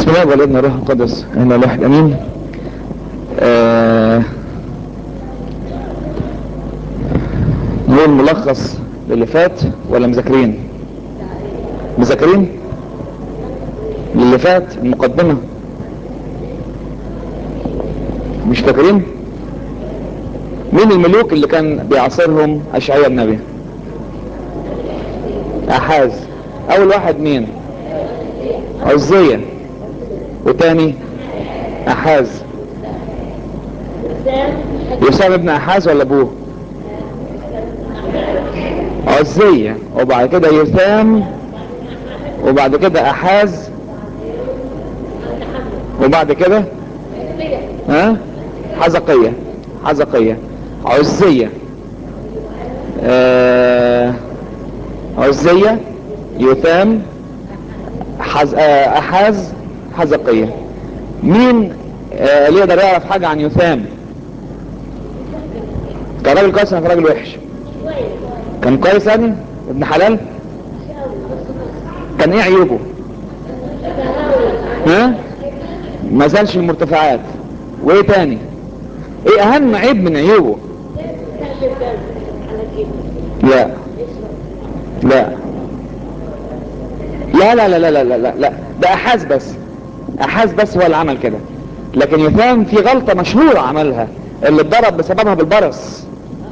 بسم الله والابن الروح القدس اهلا الواحد امين آه نقول ملخص للي فات ولا مذاكرين مذاكرين للي فات المقدمة مش فاكرين مين الملوك اللي كان بيعاصرهم اشعياء النبي احاز اول واحد مين عزية وتاني احاز يسام ابن احاز ولا ابوه عزية وبعد كده يثام وبعد كده احاز وبعد كده ها حزقية حزقية عزية آه عزية يثام حز... آه احاز حزقية مين آه اللي يقدر يعرف حاجة عن يثام كان راجل كويس ولا كان راجل وحش كان كويس يعني ابن حلال كان ايه عيوبه ها ما زالش المرتفعات وايه تاني ايه اهم عيب من عيوبه لا لا لا لا لا لا لا لا لا ده احاز بس احاز بس هو اللي عمل كده لكن يثام في غلطة مشهورة عملها اللي اتضرب بسببها بالبرص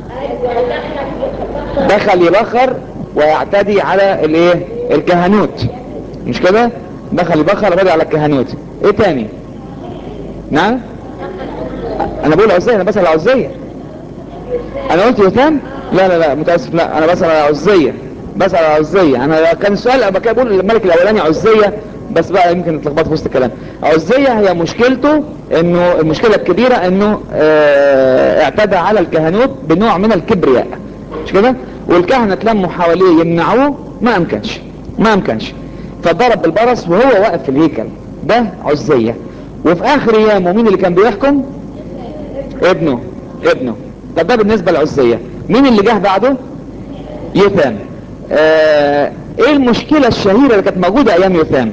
دخل يبخر ويعتدي على الايه الكهنوت مش كده دخل يبخر ويعتدي على الكهنوت ايه تاني نعم انا بقول عزية انا بسأل عزية انا قلت يثام لا لا لا متأسف لا انا بسأل على عزية بسأل على عزية انا كان السؤال ابقى كده بقول الملك الاولاني عزية بس بقى يمكن اتلخبط في وسط الكلام عزية هي مشكلته انه المشكلة الكبيرة انه اه اعتدى على الكهنوت بنوع من الكبرياء مش كده والكهنة تلموا حواليه يمنعوه ما امكنش ما امكنش فضرب بالبرص وهو واقف في الهيكل ده عزية وفي اخر ايامه مين اللي كان بيحكم ابنه ابنه طب ده بالنسبة لعزية مين اللي جه بعده يثام آه ايه المشكلة الشهيرة اللي كانت موجودة ايام يثام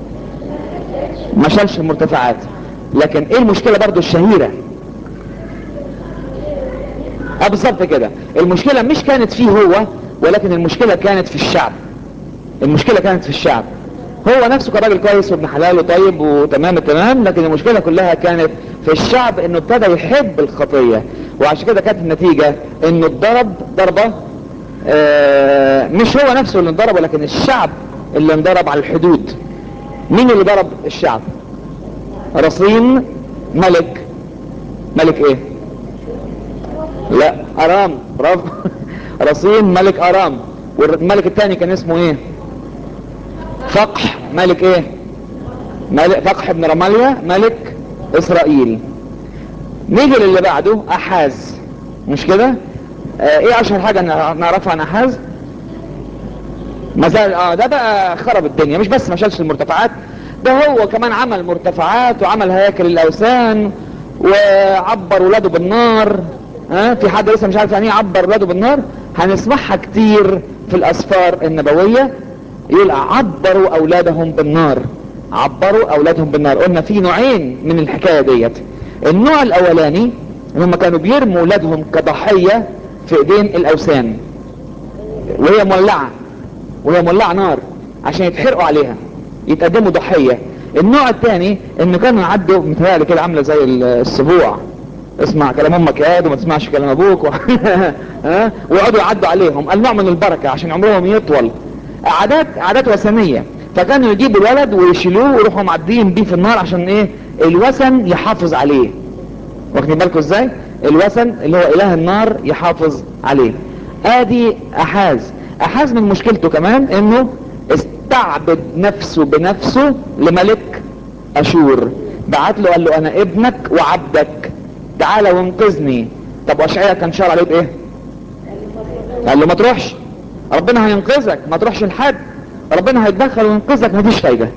ما شالش المرتفعات لكن ايه المشكلة برضو الشهيرة اه بالظبط كده المشكلة مش كانت فيه هو ولكن المشكلة كانت في الشعب المشكلة كانت في الشعب هو نفسه كان راجل كويس وابن حلال وطيب وتمام التمام لكن المشكلة كلها كانت في الشعب انه ابتدى يحب الخطية وعشان كده كانت النتيجة انه اتضرب ضربة اه مش هو نفسه اللي انضرب ولكن الشعب اللي انضرب على الحدود مين اللي ضرب الشعب رصين ملك ملك ايه لا ارام برافو رصين ملك ارام والملك الثاني كان اسمه ايه فقح ملك ايه ملك فقح ابن رماليا ملك اسرائيل نيجي للي بعده احاز مش كده آه ايه اشهر حاجة نعرفها عن احاز مازال اه ده بقى خرب الدنيا مش بس ما شالش المرتفعات ده هو كمان عمل مرتفعات وعمل هياكل الاوثان وعبر ولاده بالنار ها في حد لسه مش عارف يعني ايه عبر ولاده بالنار هنسمعها كتير في الاسفار النبوية يقول عبروا اولادهم بالنار عبروا اولادهم بالنار قلنا في نوعين من الحكاية ديت النوع الاولاني ان هم كانوا بيرموا اولادهم كضحية في ايدين الاوثان وهي مولعة وهي مولعة نار عشان يتحرقوا عليها يتقدموا ضحية النوع الثاني انه كانوا يعدوا متهيألي كده عاملة زي السبوع اسمع كلام امك يا وما تسمعش كلام ابوك و... ها ويقعدوا يعدوا عليهم النوع من البركة عشان عمرهم يطول عادات عادات وثنية فكانوا يجيبوا الولد ويشيلوه ويروحوا معديين بيه في النار عشان ايه الوثن يحافظ عليه واخدين بالكم ازاي الوثن اللي هو اله النار يحافظ عليه ادي احاز احاز من مشكلته كمان انه استعبد نفسه بنفسه لملك اشور بعت له قال له انا ابنك وعبدك تعالى وانقذني طب واشعياء كان شار عليه بايه قال له ما تروحش ربنا هينقذك ما تروحش لحد ربنا هيتدخل وينقذك مفيش فايدة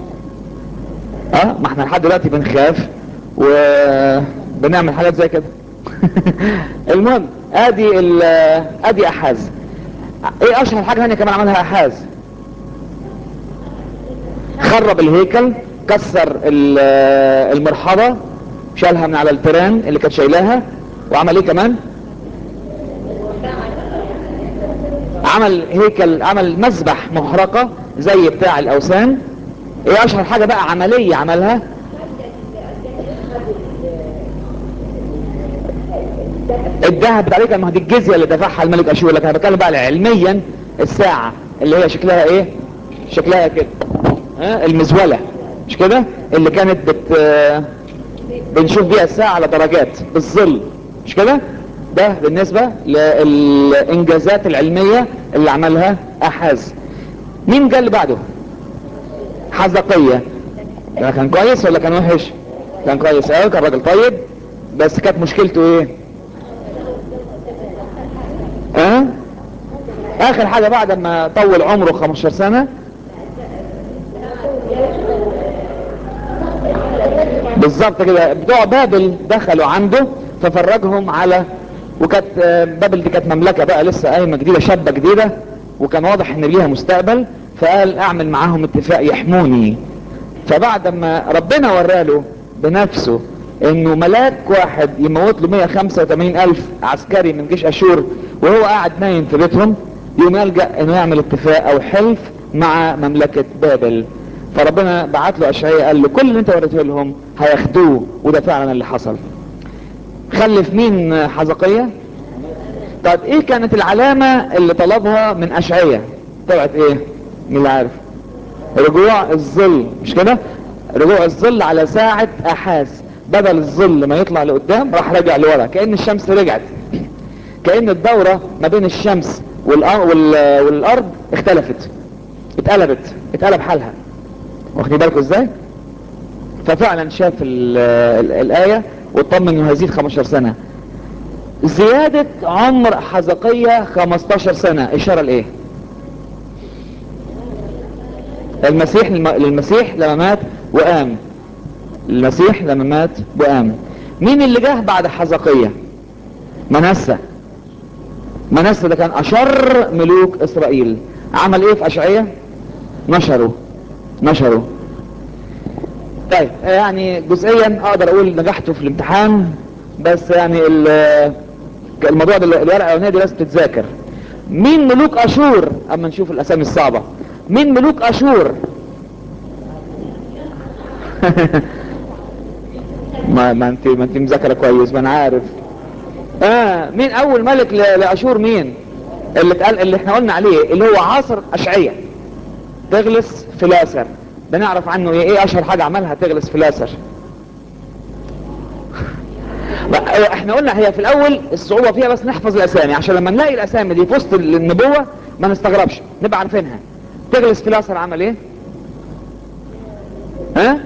اه ما احنا لحد دلوقتي بنخاف وبنعمل حاجات زي كده المهم ادي ادي احاز ايه اشهر حاجة هانية كمان عملها احاز خرب الهيكل كسر ال- آه، المرحضة شالها من على التيران اللي كانت شايلاها وعمل ايه كمان عمل هيكل عمل مذبح محرقة زي بتاع الاوثان ايه اشهر حاجة بقى عملية عملها الذهب بتاع كان ما دي الجزية اللي دفعها الملك اشور لكن انا بتكلم بقى علميا الساعة اللي هي شكلها ايه شكلها كده ها المزولة مش كده اللي كانت بت بنشوف بيها الساعة على درجات بالظل مش كده ده بالنسبة للانجازات العلمية اللي عملها احاز مين جاء اللي بعده حزقية ده كان كويس ولا كان وحش كان كويس قوي كان راجل طيب بس كانت مشكلته ايه ها اخر حاجة بعد ما طول عمره 15 سنة بالظبط كده بتوع بابل دخلوا عنده ففرجهم على وكانت آه، بابل دي كانت مملكة بقى لسه قايمة جديدة شابة جديدة وكان واضح ان ليها مستقبل فقال اعمل معاهم اتفاق يحموني فبعد ما ربنا وراله بنفسه انه ملاك واحد يموت له 185 الف عسكري من جيش اشور وهو قاعد نايم في بيتهم يوم يلجأ انه يعمل اتفاق او حلف مع مملكة بابل فربنا بعت له اشعياء قال له كل اللي انت وريته لهم هياخدوه وده فعلا اللي حصل خلف مين حزقية طب ايه كانت العلامة اللي طلبها من اشعياء طلعت ايه مين اللي عارف رجوع الظل مش كده رجوع الظل على ساعة احاز بدل الظل ما يطلع لقدام راح رجع لورا كأن الشمس رجعت كأن الدورة ما بين الشمس والأ- وال- والارض اختلفت اتقلبت اتقلب حالها واخدين بالكم ازاي ففعلا شاف ال ال الآية واطمن انه هيزيد 15 سنة زيادة عمر حزقية 15 سنة اشارة لايه المسيح للم- للمسيح لما مات وقام المسيح لما مات وقام مين اللي جه بعد حزقية منسى منسى ده كان اشر ملوك اسرائيل عمل ايه في اشعية نشره نشره طيب يعني جزئيا اقدر اقول نجحته في الامتحان بس يعني ال- الموضوع ده الورقه الاولانيه دي لازم تتذاكر مين ملوك اشور اما نشوف الاسامي الصعبه مين ملوك اشور ما ما انت ما انت مذاكره كويس ما انا عارف اه مين اول ملك ل- لاشور مين اللي اتقال اللي احنا قلنا عليه اللي هو عاصر اشعياء تغلس فلاسر بنعرف عنه ايه ايه اشهر حاجة عملها تغلس فلاسر بقى احنا قلنا هي في الاول الصعوبة فيها بس نحفظ الاسامي عشان لما نلاقي الاسامي دي في وسط النبوة ما نستغربش نبقى عارفينها تغلس فلاسر عمل ايه ها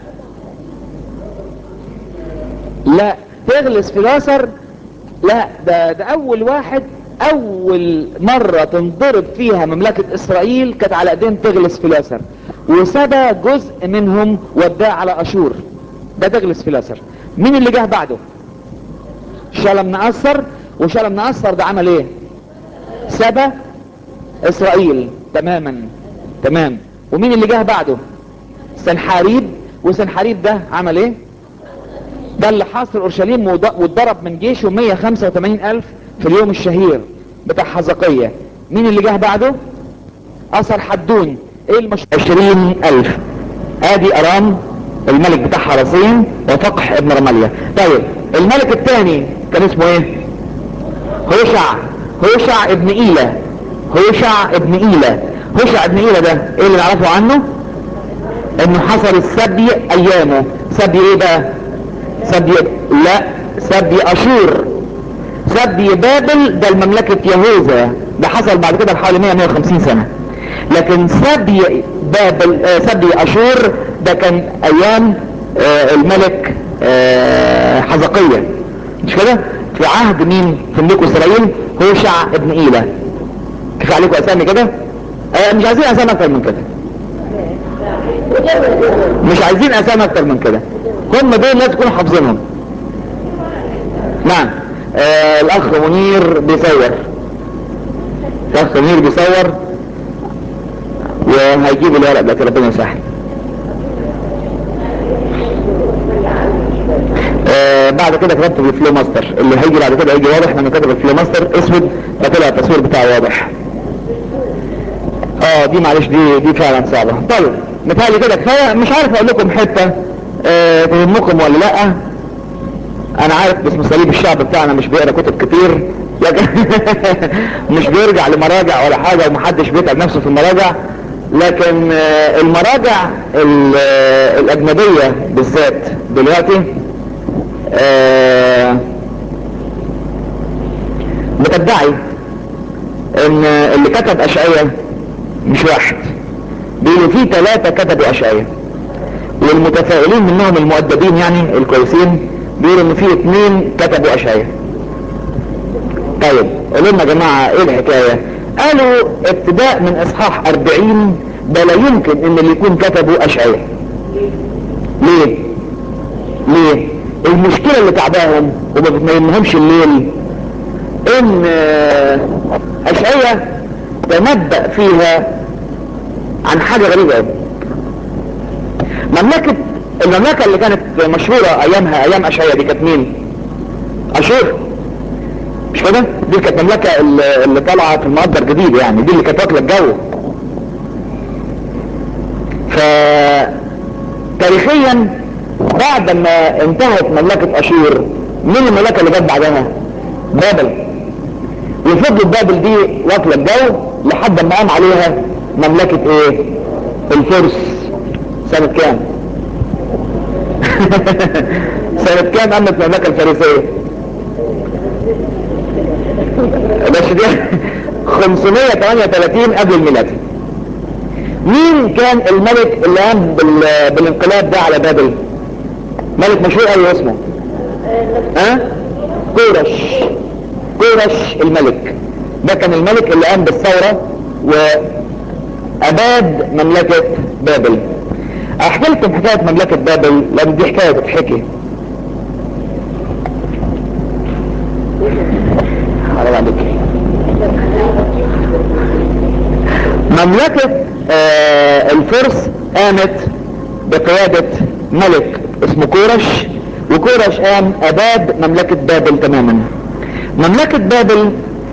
لا تغلس فلاسر لا ده, ده اول واحد اول مرة تنضرب فيها مملكة اسرائيل كانت على ايدين تغلس فلاسر وسبى جزء منهم وداه على اشور ده تغلس فلاسر مين اللي جه بعده شلم نأثر وشلم نأثر ده عمل ايه سبى اسرائيل تماما تمام ومين اللي جه بعده سنحاريب وسنحاريب ده عمل ايه ده اللي حاصر اورشليم وض- واتضرب من جيشه 185 الف في اليوم الشهير بتاع حزقية مين اللي جه بعده اثر حدون ايه المش 20 الف ادي ارام الملك بتاعها رصين وفقح ابن رماليا طيب الملك الثاني كان اسمه ايه هوشع هوشع ابن ايلة هوشع ابن ايلة هوشع ابن ايلة ده ايه اللي نعرفه عنه انه حصل السبي ايامه سبي ايه بقى سبي لا سبي اشور سبي بابل ده المملكة يهوذا ده حصل بعد كده بحوالي 100 150 سنة لكن سبي بابل آه سبي اشور ده كان ايام آه الملك آه حزقية مش كده في عهد مين في ملوك اسرائيل هوشع ابن ايلة كفاية عليكم اسامي كده آه مش عايزين اسامي اكتر من كده مش عايزين اسامي اكتر من كده هم دول لازم تكونوا حافظينهم نعم آه الاخ منير بيصور الاخ منير بيصور وهيجيب الورق ده ربنا يسهل بعد كده كتبت بالفلو ماستر اللي هيجي بعد كده هيجي واضح لما كتب الفلو ماستر اسود فطلع التصوير بتاعه واضح اه دي معلش دي دي فعلا صعبة طيب متهيألي كده كفاية مش عارف اقول لكم حتة آه تهمكم ولا لا انا عارف باسم صليب الشعب بتاعنا مش بيقرا كتب كتير لكن مش بيرجع لمراجع ولا حاجة ومحدش بيتعب نفسه في المراجع لكن آه المراجع ال- آه، الاجنبية بالذات دلوقتي آه بتدعي ان اللي كتب اشعية مش واحد بيقولوا في ثلاثة كتبوا اشعية والمتفائلين منهم المؤدبين يعني الكويسين بيقولوا ان في اثنين كتبوا اشعية طيب قولوا لنا يا جماعة ايه الحكاية قالوا ابتداء من اصحاح 40 ده لا يمكن ان اللي يكون كتبوا اشعية ليه ليه المشكلة اللي تعباهم وما يهمهمش الليل ان آه، اشعية تنبأ فيها عن حاجة غريبة قوي مملكة المملكة اللي كانت مشهورة ايامها ايام اشعية دي كانت مين اشور مش كده دي كانت مملكة اللي اللي طالعة في المقدر جديد يعني دي اللي كانت واكلة الجو ف تاريخيا بعد ما انتهت مملكة اشور مين المملكة اللي جت بعدها بابل وفضلت بابل دي واكلة الجو لحد ما قام عليها مملكة ايه الفرس سنة كام سنة كام قامت المملكة الفارسية بس دي 538 قبل الميلاد مين كان الملك اللي قام بال- بالانقلاب ده على بابل ملك مشهور قوي اسمه ها كورش كورش الملك ده كان الملك اللي قام بالثورة وأباد مملكة بابل احكي لكم حكاية مملكة بابل لان دي حكاية بتحكي حرام عليك مملكة آه الفرس قامت بقيادة ملك اسمه كورش وكورش قام أباد مملكة بابل تماما مملكة بابل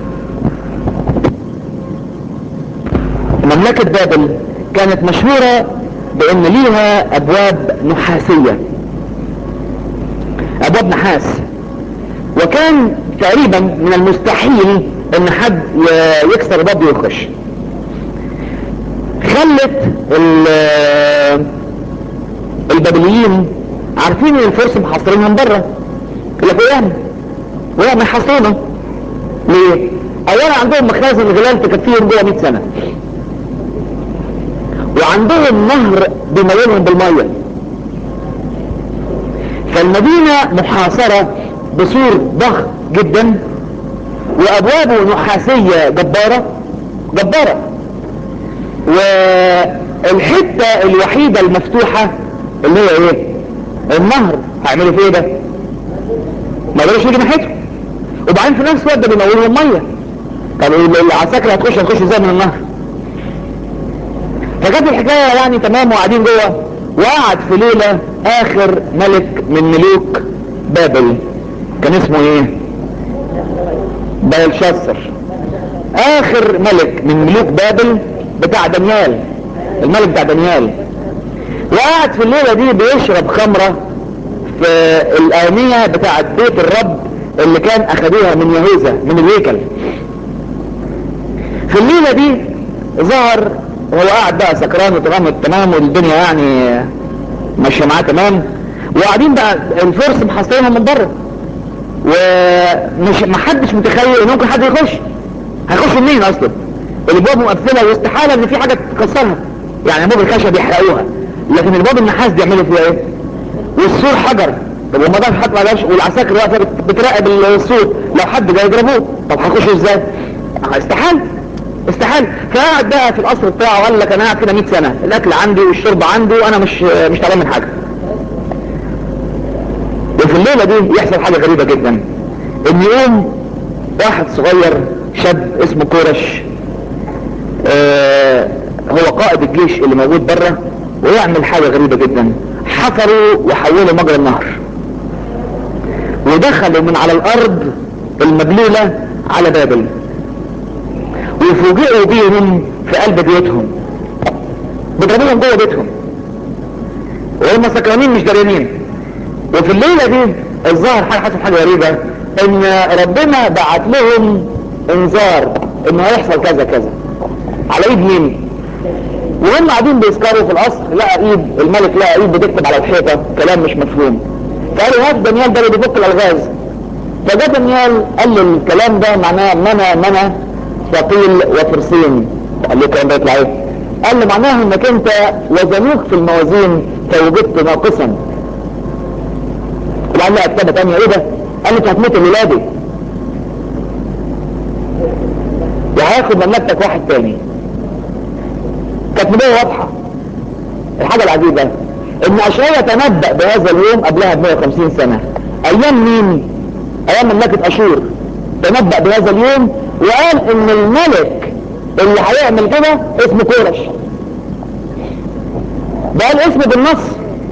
مملكة بابل كانت مشهورة بأن ليها أبواب نحاسية أبواب نحاس وكان تقريبا من المستحيل ان حد ي- يكسر باب ويخش خلت ال- البابليين عارفين ان الفرس محاصرينهم بره الاقوياء ولا محاصرينهم ليه؟ اولا عندهم مخازن غلال تكفيهم جوه 100 سنه وعندهم نهر بيميلهم بالميه فالمدينه محاصره بسور ضخم جدا وابوابه نحاسيه جباره جباره والحته الوحيده المفتوحه اللي هي ايه النهر هيعملوا فيه ايه ده ما يقدرش يجي ناحيته وبعدين في نفس الوقت ده بيمولهم ميه طب العساكر هتخش هتخش ازاي من النهر فكانت الحكايه يعني تمام وقاعدين جوه وقعد في ليله اخر ملك من ملوك بابل كان اسمه ايه بلشسر اخر ملك من ملوك بابل بتاع دانيال الملك بتاع دانيال وقعد في الليلة دي بيشرب خمرة في الآنية بتاعت بيت الرب اللي كان اخدوها من يهوذا من الهيكل في الليلة دي ظهر وهو قاعد بقى سكران وتمام التمام والدنيا يعني ماشية معاه تمام وقاعدين بقى الفرس محاصرينها من بره ومش ما حدش متخيل ان ممكن حد يخش هيخش منين اصلا الابواب مقفله واستحاله ان في حاجه تكسرها يعني ابواب الخشب يحرقوها لكن الابواب النحاس بيعملوا فيها ايه والسور حجر طب وما دام حد ما جاش والعساكر واقفه بت- بتراقب السور لو حد جاي يضربوه طب هيخشوا ازاي استحال استحال فقعد بقى في القصر بتاعه قال لك انا قاعد كده 100 سنه الاكل عندي والشرب عندي وانا مش مش تعبان من حاجه وفي الليلة دي يحصل حاجة غريبة جدا ان يقوم واحد صغير شاب اسمه كورش آه هو قائد الجيش اللي موجود بره ويعمل حاجة غريبة جدا حفروا وحولوا مجرى النهر ودخلوا من على الارض المبلولة على بابل وفوجئوا بيهم في قلب بيوتهم بيضربوهم جوه بيتهم وهم سكرانين مش داريانين وفي الليلة دي الظاهر حاجة حصل حاجة غريبة ان ربنا بعت لهم انذار انه هيحصل كذا كذا على ايد مين وهم قاعدين بيسكروا في القصر لقى ايد الملك لقى ايد بتكتب على الحيطة كلام مش مفهوم فقالوا هات دانيال ده اللي بيفك الالغاز فجاء دانيال قال له الكلام ده معناه منى منى ثقيل وفرسين قال له الكلام ده يطلع ايه قال له معناه انك انت وزنوك في الموازين فوجدت ناقصا وقال له كتابة تانية ايه ده قال له انت هتموت الولادي وهياخد مملكتك واحد تاني كانت نبوة واضحة الحاجة العجيبة ان اشعيا تنبأ بهذا اليوم قبلها ب 150 سنة ايام مين ايام مملكة اشور تنبأ بهذا اليوم وقال ان الملك اللي هيعمل كده اسمه كورش ده قال اسمه بالنص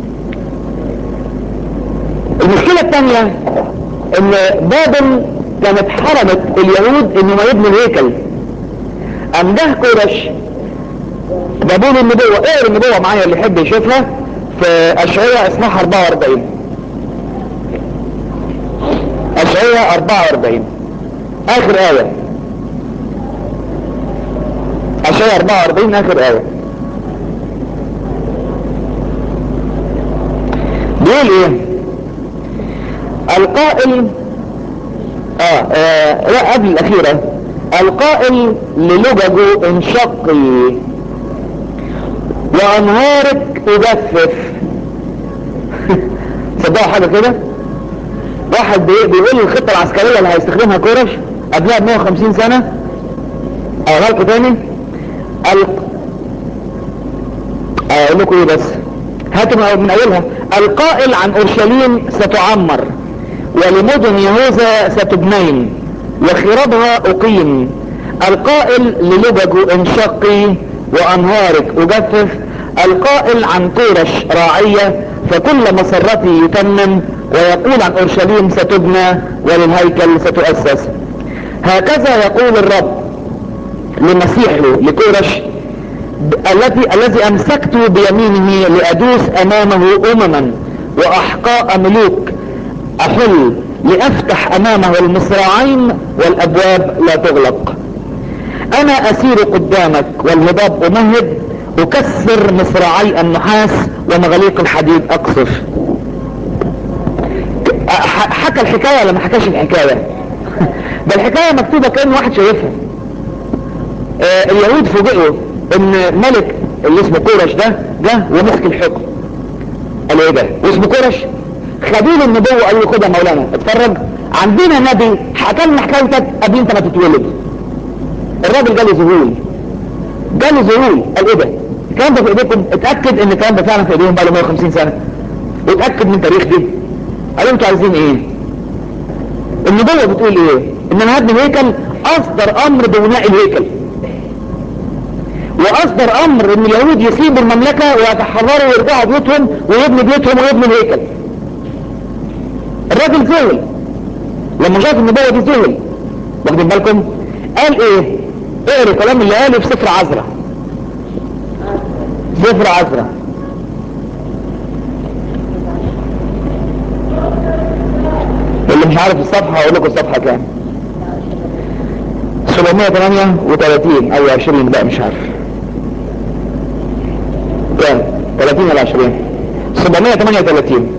المشكلة الثانية ان بابل كانت حرمت اليهود انهم يبنوا الهيكل ام ده كورش جابوا له النبوة اقرا النبوة معايا اللي يحب يشوفها في اشعياء اصحاح 44 اشعياء 44 اخر ايه اشعياء 44 اخر ايه بيقول ايه القائل آه, اه لا قبل الاخيرة القائل للججه انشقي وانهارك تجفف صدقوا حاجة كده واحد بيقول الخطة العسكرية اللي هيستخدمها كورش قبلها ب 150 سنة اقولها لكم تاني اقول لكم ايه بس هاتوا من اولها القائل عن اورشليم ستعمر ولمدن يهوذا ستبنين وخرابها اقيم القائل للبج انشقي وانهارك اجفف القائل عن كورش راعية فكل مسرتي يتمم ويقول عن اورشليم ستبنى وللهيكل ستؤسس هكذا يقول الرب لمسيحه لكورش الذي الذي امسكت بيمينه لادوس امامه امما واحقاء ملوك احل لافتح امامه المصراعين والابواب لا تغلق انا اسير قدامك والهضاب امهد اكسر مصراعي النحاس ومغاليق الحديد اقصف حكى الحكاية ولا ما حكاش الحكاية ده الحكاية مكتوبة كأن واحد شايفها آه اليهود فوجئوا ان ملك اللي اسمه كورش ده جه ومسك الحكم قال ايه ده واسمه كورش خدوا له النبوة قال له خد يا مولانا اتفرج عندنا نبي حكى لنا حكايتك قبل انت ما تتولد الراجل جاله ذهول جاله ذهول قال ايه ده الكلام ده في ايديكم اتاكد ان الكلام ده فعلا في ايديهم بقى له 150 سنه واتاكد من تاريخ دي قالوا انتوا عايزين ايه النبوة بتقول ايه ان انا هبني هيكل اصدر امر ببناء الهيكل واصدر امر ان اليهود يسيبوا المملكة ويتحرروا ويرجعوا بيوتهم ويبنوا بيوتهم ويبنوا الهيكل الراجل ذهل لما شاف النبوة دي ذهل واخدين بالكم قال ايه اقروا الكلام اللي قاله في سفر عزرا سفر عزرا اللي مش عارف الصفحة هقول لكم الصفحة كام 738 او 20 بقى مش عارف كام 30 ولا 20 738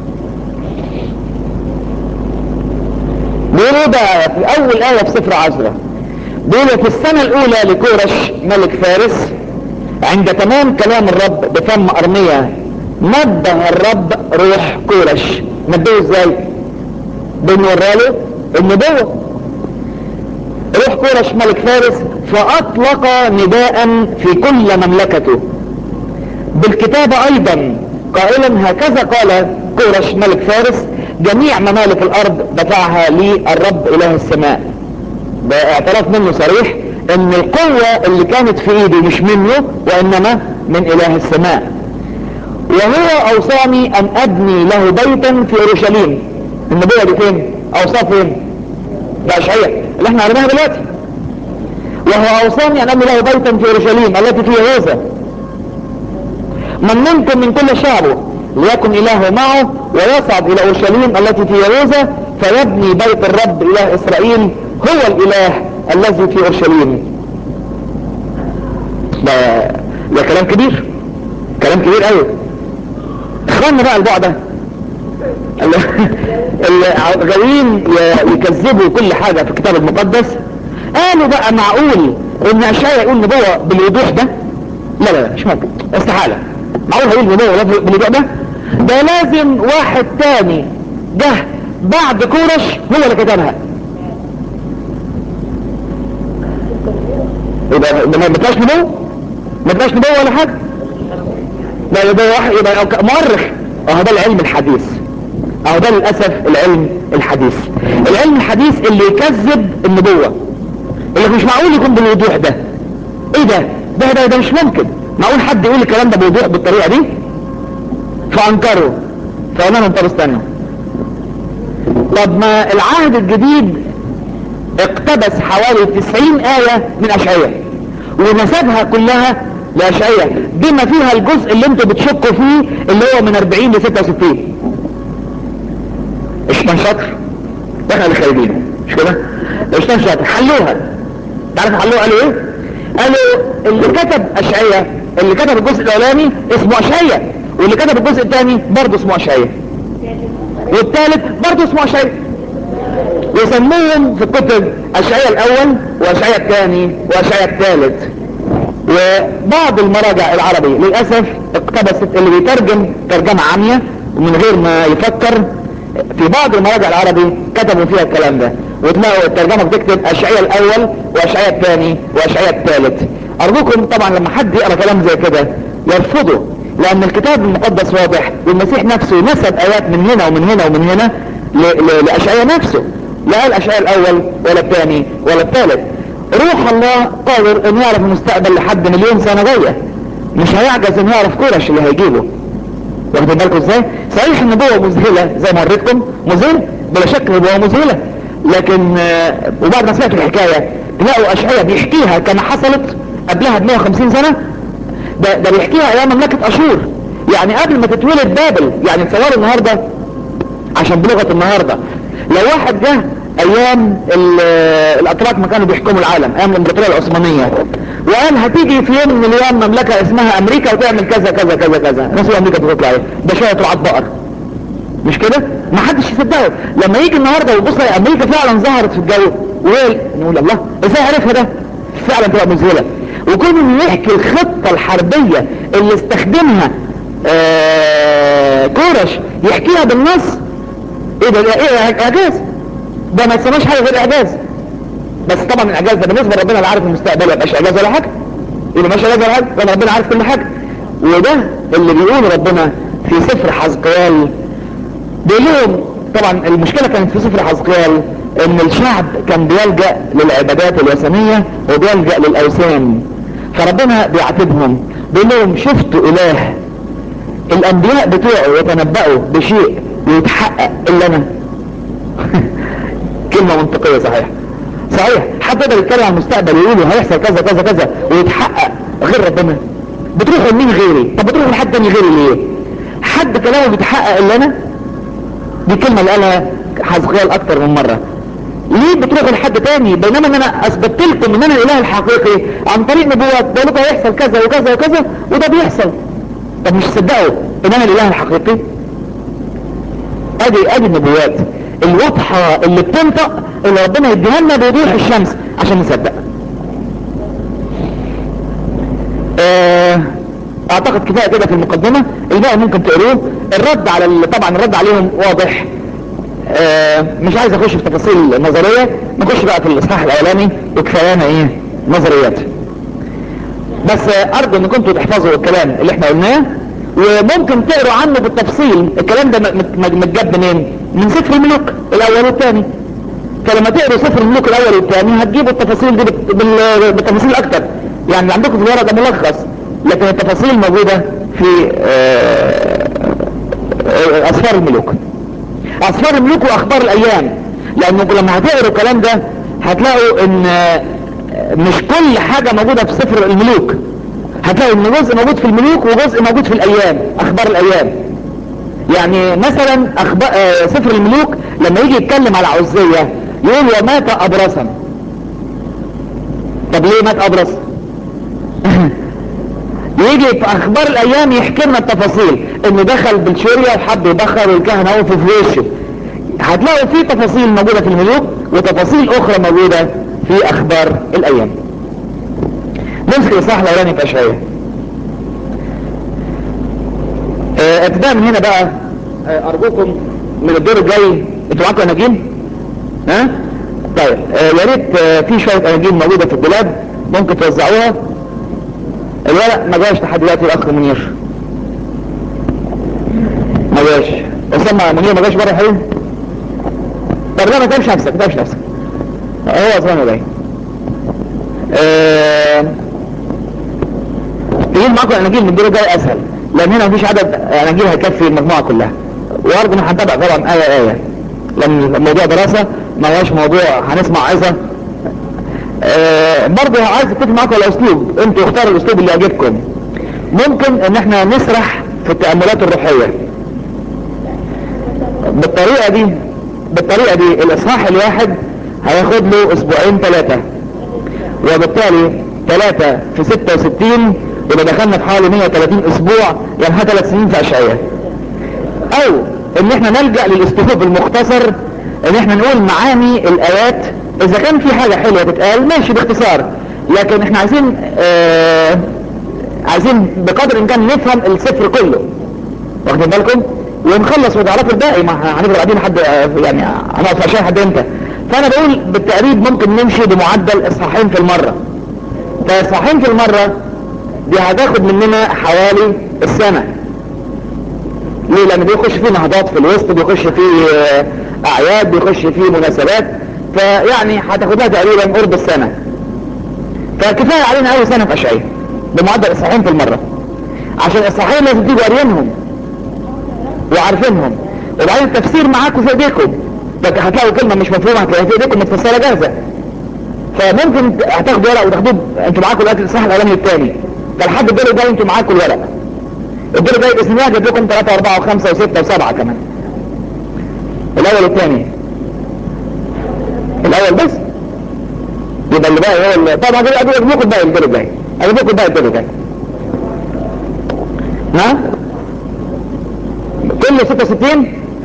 بيقولوا بقى في اول آية في سفر عزرا بيقولوا في السنة الاولى لكورش ملك فارس عند تمام كلام الرب بفم ارمية نبه الرب روح كورش نبهه ازاي بنوراله النبوة روح كورش ملك فارس فاطلق نداء في كل مملكته بالكتابة ايضا قائلا هكذا قال كورش ملك فارس جميع ممالك الارض دفعها لي الرب اله السماء ده اعتراف منه صريح ان القوة اللي كانت في ايدي مش منه وانما من اله السماء وهو اوصاني ان ابني له بيتا في اورشليم النبوة دي فين اوصاف فين ده اشعياء اللي احنا قريناها دلوقتي وهو اوصاني ان ابني له بيتا في اورشليم التي في يهوذا من منكم من كل شعبه ليكن الهه معه ويصعد الى اورشليم التي في يهوذا فيبني بيت الرب اله اسرائيل هو الاله الذي في اورشليم ده ده كلام كبير كلام كبير قوي اخوانا بقى البعد ده اللي اللي غاويين يكذبوا كل حاجة في الكتاب المقدس قالوا بقى معقول ان اشعياء يقول نبوة بالوضوح ده لا لا لا مش ممكن استحالة معقول هيقول نبوة بالوضوح ده ده لازم واحد تاني جه بعد كورش هو اللي كتبها يبقى ده ما بتلاش نبوة ما بتلاش نبوة ولا حاجة ده يبقى واحد يبقى مؤرخ اهو ده العلم الحديث اهو ده للاسف العلم الحديث العلم الحديث اللي يكذب النبوة اللي مش معقول يكون بالوضوح ده ايه ده ده ده, ده مش ممكن معقول حد يقول الكلام ده بوضوح بالطريقة دي فانكروا فقلنا لهم طب استنوا طب ما العهد الجديد اقتبس حوالي 90 آية من أشعية ونسبها كلها لأشعية بما فيها الجزء اللي انتوا بتشكوا فيه اللي هو من 40 ل 66 اشتان شاطر دخل الخارجين مش كده اشتان شاطر حلوها تعرف حلوها قالوا ايه قالوا اللي كتب اشعية اللي كتب الجزء الاولاني اسمه اشعية واللي كتب الجزء الثاني برضه اسمه اشعية والثالث برضه اسمه اشعية ويسموهم في الكتب اشعية الاول واشعية الثاني واشعية الثالث وبعض المراجع العربي للأسف اقتبست اللي بيترجم ترجمة عامية ومن غير ما يفكر في بعض المراجع العربي كتبوا فيها الكلام ده وتلاقوا الترجمة بتكتب أشعية الأول وأشعية الثاني وأشعية الثالث أرجوكم طبعا لما حد يقرأ كلام زي كده يرفضه لأن الكتاب المقدس واضح والمسيح نفسه نسب آيات من هنا ومن هنا ومن هنا لأشعية نفسه لا قال أشعية الأول ولا الثاني ولا الثالث روح الله قادر انه يعرف المستقبل لحد مليون سنة جاية مش هيعجز انه يعرف كورش اللي هيجيبه واخدين بالكم ازاي صحيح النبوة مذهلة زي ما وريتكم مذهل بلا شك نبوة مذهلة لكن آه وبعد ما سمعت الحكاية تلاقوا اشعية بيحكيها كما حصلت قبلها ب 150 سنة ده, ده بيحكيها ايام مملكة اشور يعني قبل ما تتولد بابل يعني تصوروا النهاردة عشان بلغة النهاردة لو واحد جه ايام الاتراك ما كانوا بيحكموا العالم ايام الامبراطوريه العثمانيه وقال هتيجي في يوم من الايام مملكه اسمها امريكا وتعمل كذا كذا كذا كذا ناس امريكا تطلع ايه ده شويه رعاة بقر مش كده ما حدش يصدقه لما يجي النهارده ويبص امريكا فعلا ظهرت في الجو ويقول نقول الله ازاي عرفها ده فعلا تبقى مذهله وكون انه يحكي الخطه الحربيه اللي استخدمها آه كورش يحكيها بالنص ايه ده ايه اعجاز ده ما يسماش حاجه غير اعجاز بس طبعا الاعجاز ده بالنسبه لربنا اللي عارف المستقبل ما يبقاش اعجاز ولا حاجه يبقى مش اعجاز ولا حاجه لان ربنا عارف كل حاجه وده اللي بيقول ربنا في سفر حزقيال بيقول لهم طبعا المشكله كانت في سفر حزقيال ان الشعب كان بيلجا للعبادات الوثنيه وبيلجا للاوثان فربنا بيعاتبهم بيقول لهم شفتوا اله الانبياء بتوعه يتنبأوا بشيء ويتحقق الا انا كلمة منطقية صحيح صحيح حد يقدر يتكلم عن المستقبل ويقول هيحصل كذا كذا كذا ويتحقق غير ربنا بتروحوا لمين غيري طب بتروحوا لحد تاني غيري ليه حد كلامه بيتحقق الا انا دي كلمة اللي قالها حزقيال اكتر من مرة ليه بتروحوا لحد تاني بينما ان انا اثبت لكم ان انا الاله الحقيقي عن طريق نبوات بقول لكم هيحصل كذا وكذا وكذا وده بيحصل طب مش تصدقوا ان انا الاله الحقيقي ادي ادي النبوات الواضحة اللي بتنطق اللي ربنا يديها لنا بوضوح الشمس عشان نصدق اه اعتقد كفاية كده في المقدمة الباقي ممكن تقروه الرد على ال... طبعا الرد عليهم واضح اه مش عايز اخش في تفاصيل نظرية نخش بقى في الاصحاح الاولاني وكفايانا ايه نظريات بس اه ارجو ان كنتوا تحفظوا الكلام اللي احنا قلناه وممكن تقروا عنه بالتفصيل الكلام ده متجاب منين من سفر الملوك الاول والثاني فلما تقروا سفر الملوك الاول والثاني هتجيبوا التفاصيل دي بالتفاصيل اكتر يعني عندكم في الورقه ده ملخص لكن التفاصيل موجودة في اسفار الملوك اسفار الملوك واخبار الايام لانه لما هتقروا الكلام ده هتلاقوا ان مش كل حاجة موجودة في سفر الملوك هتلاقوا ان جزء موجود في الملوك وجزء موجود في الايام اخبار الايام يعني مثلا أخبار سفر الملوك لما يجي يتكلم على عزية يقول ومات ابرصا طب ليه مات ابرص يجي في اخبار الايام يحكي لنا التفاصيل انه دخل بالشورية وحب يبخر والكهنة وقفوا في وشه هتلاقوا في تفاصيل موجودة في الملوك وتفاصيل اخرى موجودة في اخبار الايام نمسك الاصحاح الاولاني في اشعياء اه ابتداء من هنا بقى اه ارجوكم من الدور الجاي انتوا معاكم اناجيل ها طيب اه يا ريت اه في شويه اناجيل موجوده في الدولاب ممكن توزعوها الورق ما جاش لحد دلوقتي الاخ منير ما جاش اسامه منير ما جاش بره يا حبيبي طب لا ما تمشي نفسك ما تمشي نفسك هو اصلا جاي ااا تجيب معاكم اناجيل من الدور الجاي اسهل لان هنا مفيش عدد اناجيل هيكفي المجموعه كلها وارجو ان هنتابع طبعا ايه ايه لان الموضوع دراسه ما هوش موضوع هنسمع عظه آه برضه عايز اتفق معاكم على اسلوب انتوا اختاروا الاسلوب اللي يعجبكم ممكن ان احنا نسرح في التأملات الروحية بالطريقة دي بالطريقة دي الاصحاح الواحد هياخد له اسبوعين ثلاثة وبالتالي ثلاثة في ستة وستين يبقى دخلنا في حوالي 130 اسبوع يعني ثلاث سنين في اشعياء او ان احنا نلجأ للاسلوب المختصر ان احنا نقول معاني الايات اذا كان في حاجة حلوة تتقال ماشي باختصار لكن احنا عايزين آه عايزين بقدر الامكان نفهم السفر كله واخدين بالكم ونخلص وتعرفوا الباقي ما هنفضل قاعدين لحد يعني هنقعد في عشان حد امتى فانا بقول بالتقريب ممكن نمشي بمعدل اصحاحين في المرة فاصحاحين في المرة دي هتاخد مننا حوالي السنة ليه لان بيخش فيه نهضات في الوسط بيخش فيه اعياد بيخش فيه مناسبات فيعني هتاخد لها تقريبا قرب السنة فكفاية علينا اول سنة في اشعياء بمعدل اصحاحين في المرة عشان الاصحاحين لازم تيجوا قاريينهم وعارفينهم وبعدين التفسير معاكم في ايديكم هتلاقوا كلمة مش مفهومة هتلاقيها في ايديكم متفسرة جاهزة فممكن هتاخدوا ورق وتاخدوه انتوا معاكم الوقت الاصحاح الاولاني والثاني فلحد الدور الجاي انتوا معاكم الورق الدور الجاي باذن الله هجيب لكم 3 و4 و5 و6 و7 كمان الاول والثاني الاول بس يبقى اللي باقي هو اللي طبعا اجيب اجيب لكم الباقي الدور الجاي اجيب لكم الباقي الدور الجاي ها كل 66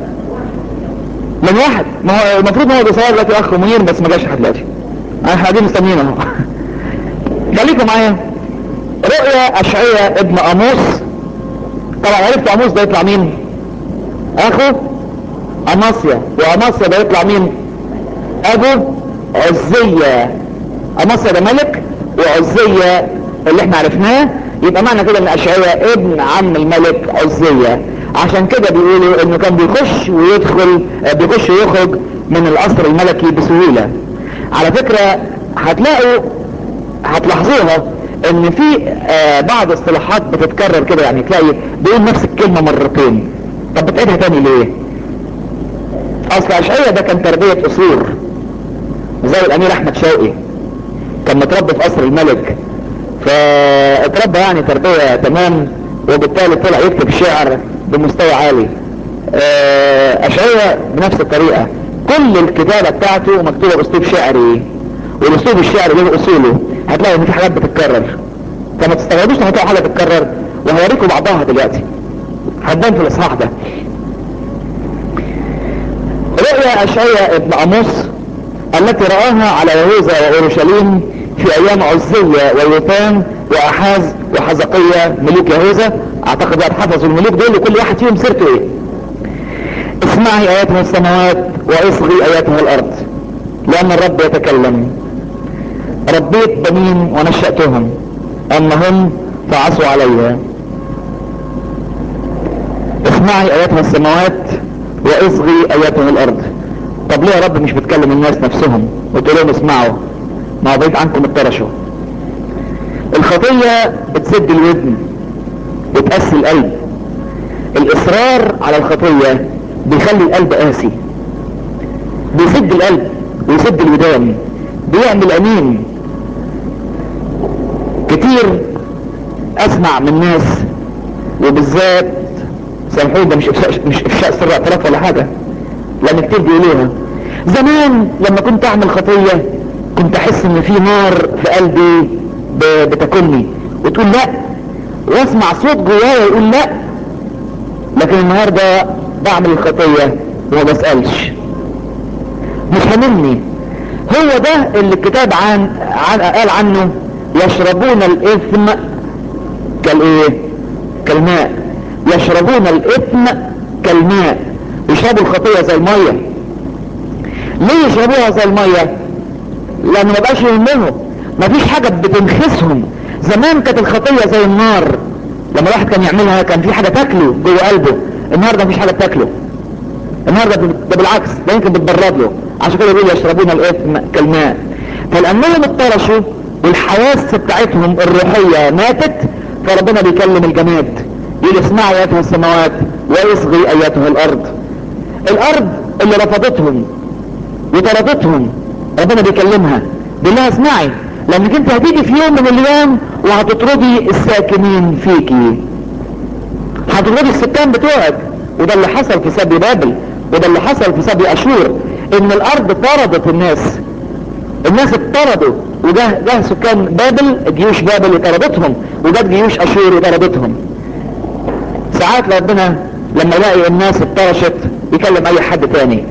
من واحد ما هو المفروض هو بيصور دلوقتي اخ منير بس ما جاش لحد دلوقتي احنا قاعدين مستنيين اهو خليكم معايا رؤيا اشعياء ابن اموس طبعا عرفت اموس ده يطلع مين اخو اماسيا واماسيا ده يطلع مين ابو عزية اماسيا ده ملك وعزية اللي احنا عرفناه يبقى معنى كده ان اشعياء ابن عم الملك عزية عشان كده بيقولوا انه كان بيخش ويدخل بيخش ويخرج من القصر الملكي بسهولة على فكرة هتلاقوا هتلاحظوها ان في آه بعض اصطلاحات بتتكرر كده يعني تلاقي بيقول نفس الكلمة مرتين طب بتعيدها تاني ليه اصل اشعية ده كان تربية اصول زي الامير احمد شوقي كان متربي في قصر الملك فاتربى يعني تربية تمام وبالتالي طلع يكتب شعر بمستوى عالي آه اشعية بنفس الطريقة كل الكتابة بتاعته مكتوبة باسلوب شعري والاسلوب الشعري له اصوله هتلاقي ان في حاجات بتتكرر فما تستغربوش لما تلاقي حاجه تتكرر وهوريكم بعضها دلوقتي هتبان في الاصحاح ده رؤيا اشعياء ابن اموس التي راها على يهوذا واورشليم في ايام عزية ويوتان واحاز وحزقية ملوك يهوذا اعتقد بقى حفظوا الملوك دول وكل واحد فيهم سيرته ايه اسمعي اياتها السماوات واصغي اياتها الارض لان الرب يتكلم ربيت بنين ونشأتهم اما هم فعصوا عليها اسمعي اياتها السماوات واصغي اياتها الارض طب ليه يا رب مش بتكلم الناس نفسهم وتقول لهم اسمعوا ما بعيد عنكم اترشوا الخطية بتسد الودن بتقسي القلب الاصرار على الخطية بيخلي القلب قاسي بيسد القلب ويسد الودان بيعمل امين كتير اسمع من ناس وبالذات سامحوني ده مش افشاء مش افشاء سر اعتراف ولا حاجه لان كتير بيقولوها زمان لما كنت اعمل خطيه كنت احس ان في نار في قلبي ب- بتاكلني وتقول لا واسمع صوت جوايا يقول لا لكن النهارده بعمل الخطيه وما بسالش مش هاممني هو ده اللي الكتاب عن, عن قال عنه يشربون الاثم كالايه كالماء يشربون الاثم كالماء يشربوا الخطيه زي الميه ليه يشربوها زي الميه لان ما بقاش يهمهم مفيش حاجه بتنخسهم زمان كانت الخطيه زي النار لما الواحد كان يعملها كان في حاجه تاكله جوه قلبه النهارده مفيش حاجه بتاكله النهارده ده بالعكس ده يمكن بتبرد له عشان كده بيقول يشربون الاثم كالماء فلانهم اتطرشوا والحواس بتاعتهم الروحيه ماتت فربنا بيكلم الجماد يقول اسمعي ايتها السماوات واصغي ايتها الارض الارض اللي رفضتهم وطردتهم ربنا بيكلمها بيقول لها اسمعي لانك انت هتيجي في يوم من الايام وهتطردي الساكنين فيكي هتطردي السكان بتوعك وده اللي حصل في سبي بابل وده اللي حصل في سبي اشور ان الارض طردت الناس الناس اتطردوا وجه جه سكان بابل جيوش بابل وطردتهم وجت جيوش اشور وطردتهم ساعات ربنا لما يلاقي الناس اتطرشت يكلم اي حد تاني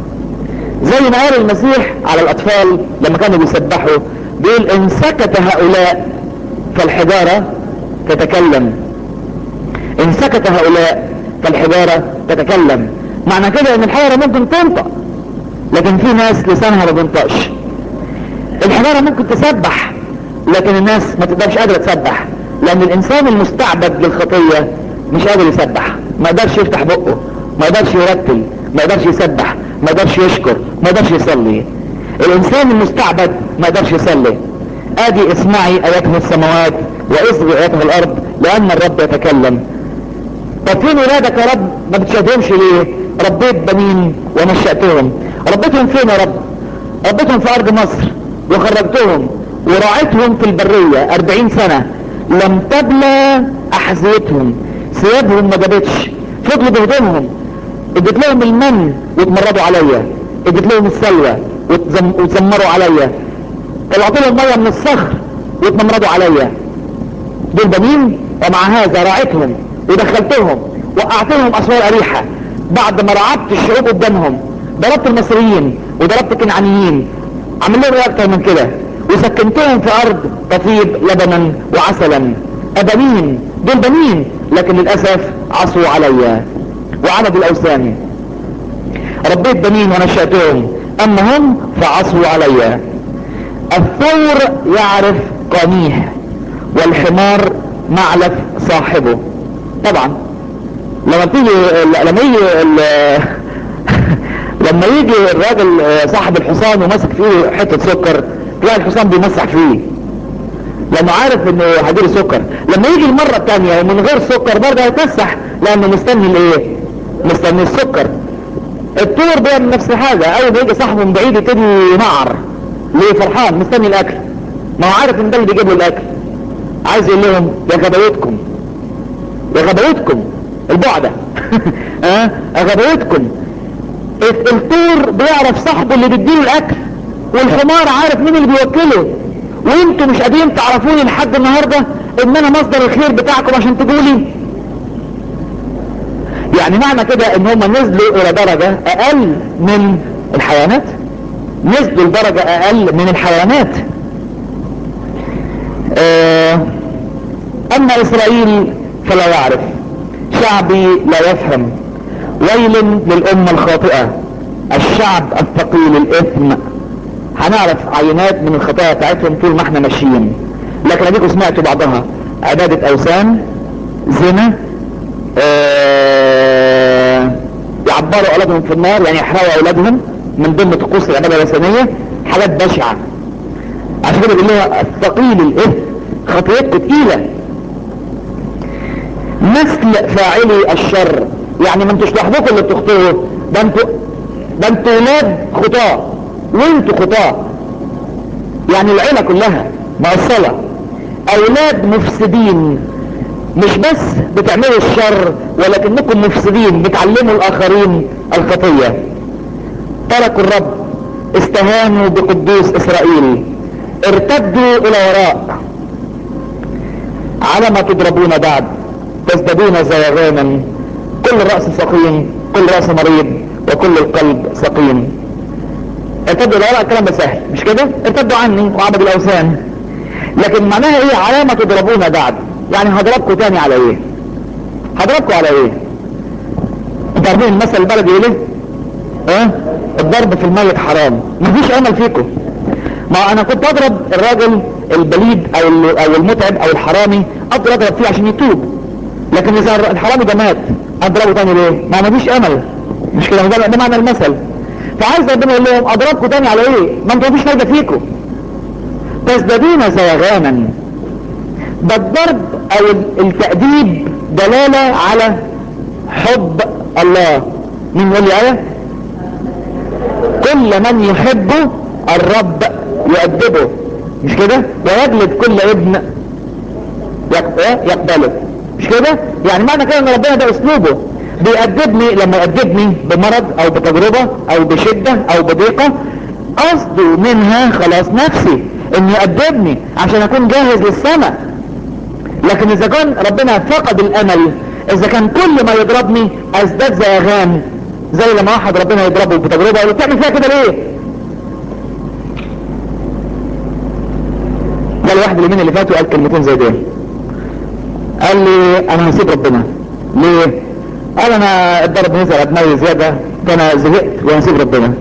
زي ما قال المسيح على الاطفال لما كانوا بيسبحوا بيقول ان سكت هؤلاء فالحجارة تتكلم ان سكت هؤلاء فالحجارة تتكلم معنى كده ان الحجارة ممكن تنطق لكن في ناس لسانها ما بينطقش الحجارة ممكن تسبح لكن الناس ما تقدرش قادرة تسبح لان الانسان المستعبد للخطية مش قادر يسبح ما يقدرش يفتح بقه ما يقدرش يرتل ما يقدرش يسبح ما يقدرش يشكر ما يقدرش يصلي الانسان المستعبد ما يقدرش يصلي ادي اسمعي ايتها السماوات واصغي ايتها الارض لان الرب يتكلم طب فين ولادك يا رب ما بتشهدهمش ليه ربيت بنين ونشأتهم ربيتهم فين يا رب ربيتهم في ارض مصر وخرجتهم ورعيتهم في البرية اربعين سنة لم تبلى احذيتهم ثيابهم ما جابتش فضلوا بهدومهم اديت لهم المن واتمردوا عليا اديت لهم السلوى وتزم... وتزمروا عليا طلعت لهم ميه من الصخر واتمردوا عليا دول بنين ومع هذا راعيتهم ودخلتهم وقعت لهم اسوار اريحه بعد ما رعبت الشعوب قدامهم ضربت المصريين وضربت الكنعانيين عمل لهم ايه اكتر من كده وسكنتهم في ارض تفيض لبنا وعسلا ابنين دول بنين لكن للاسف عصوا عليا وعبدوا الاوثان ربيت بنين ونشأتهم اما هم فعصوا عليا الثور يعرف قانيه والحمار معلف صاحبه طبعا لما تيجي لما يجي لما يجي الراجل صاحب الحصان وماسك فيه حته سكر تلاقي الحصان بيمسح فيه لانه عارف انه هيجيله سكر لما يجي المره الثانيه ومن غير سكر برضه هيتمسح لانه مستني الايه مستني السكر الطور بيعمل نفس الحاجه اول ما يجي صاحبه من بعيد يبتدي ينعر ليه فرحان مستني الاكل ما هو عارف ان ده اللي بيجيب له الاكل عايز يقول لهم يا غباوتكم يا غباوتكم البعده ها يا غباوتكم الطور بيعرف صاحبه اللي بيديله الاكل والحمار عارف مين اللي بيوكله وانتوا مش قادرين تعرفوني لحد النهارده ان انا مصدر الخير بتاعكم عشان تقولي يعني معنى كده ان هم نزلوا الى درجة اقل من الحيوانات نزلوا لدرجة اقل من الحيوانات اه اما اسرائيل فلا يعرف شعبي لا يفهم ويل للامة الخاطئة الشعب الثقيل الاثم هنعرف عينات من الخطايا بتاعتهم طول ما احنا ماشيين لكن اديكم سمعتوا بعضها عبادة اوثان زنا اه يعبروا اولادهم في النار يعني يحرقوا اولادهم من ضمن طقوس العباده الوثنيه حاجات بشعه عشان كده بيقول لها الثقيل الاثم خطيتكم تقيله نسل فاعلي الشر يعني ما انتوش لوحدكم اللي بتخطئوا ده انتوا ده انتوا ولاد خطاة وانتوا خطاة يعني العيلة كلها مقصلة اولاد مفسدين مش بس بتعملوا الشر ولكنكم مفسدين بتعلموا الاخرين الخطية تركوا الرب استهانوا بقدوس اسرائيل ارتدوا الى وراء على ما تضربون بعد تزدادون زيغانا كل رأس سقيم كل رأس مريض وكل القلب سقيم ارتدوا الى وراء الكلام ده سهل مش كده ارتدوا عني وعبدوا الاوثان لكن معناها ايه على ما تضربون بعد يعني هضربكم تاني على ايه هضربكم على ايه انتوا عارفين المثل البلدي يقول ايه اه الضرب في الميت حرام مفيش امل فيكم ما انا كنت اضرب الراجل البليد او ال- او المتعب او الحرامي اقدر اضرب فيه عشان يتوب لكن اذا الحرامي ده مات اضربه تاني ليه ما مفيش امل مش كده ده ده معنى المثل فعايز ربنا يقول لهم اضربكم تاني على ايه ما انتوا مفيش فايده فيكم تزدادون زيغانا ده الضرب او ال- التأديب دلالة على حب الله مين يقول لي ايه كل من يحبه الرب يؤدبه مش كده ويجلد كل ابن يق- إيه؟ يقبله مش كده يعني معنى كده ان ربنا ده اسلوبه بيأدبني لما يأدبني بمرض او بتجربة او بشدة او بضيقة قصده منها خلاص نفسي ان يأدبني عشان اكون جاهز للسماء لكن اذا كان ربنا فقد الامل اذا كان كل ما يضربني ازداد زيغان زي لما واحد ربنا يضربه بتجربة يقول له بتعمل فيها كده ليه ده الواحد اليومين اللي فاتوا قال كلمتين زي دول قال لي انا هسيب ربنا ليه قال انا الضرب نزل على دماغي زيادة فانا زهقت وهسيب ربنا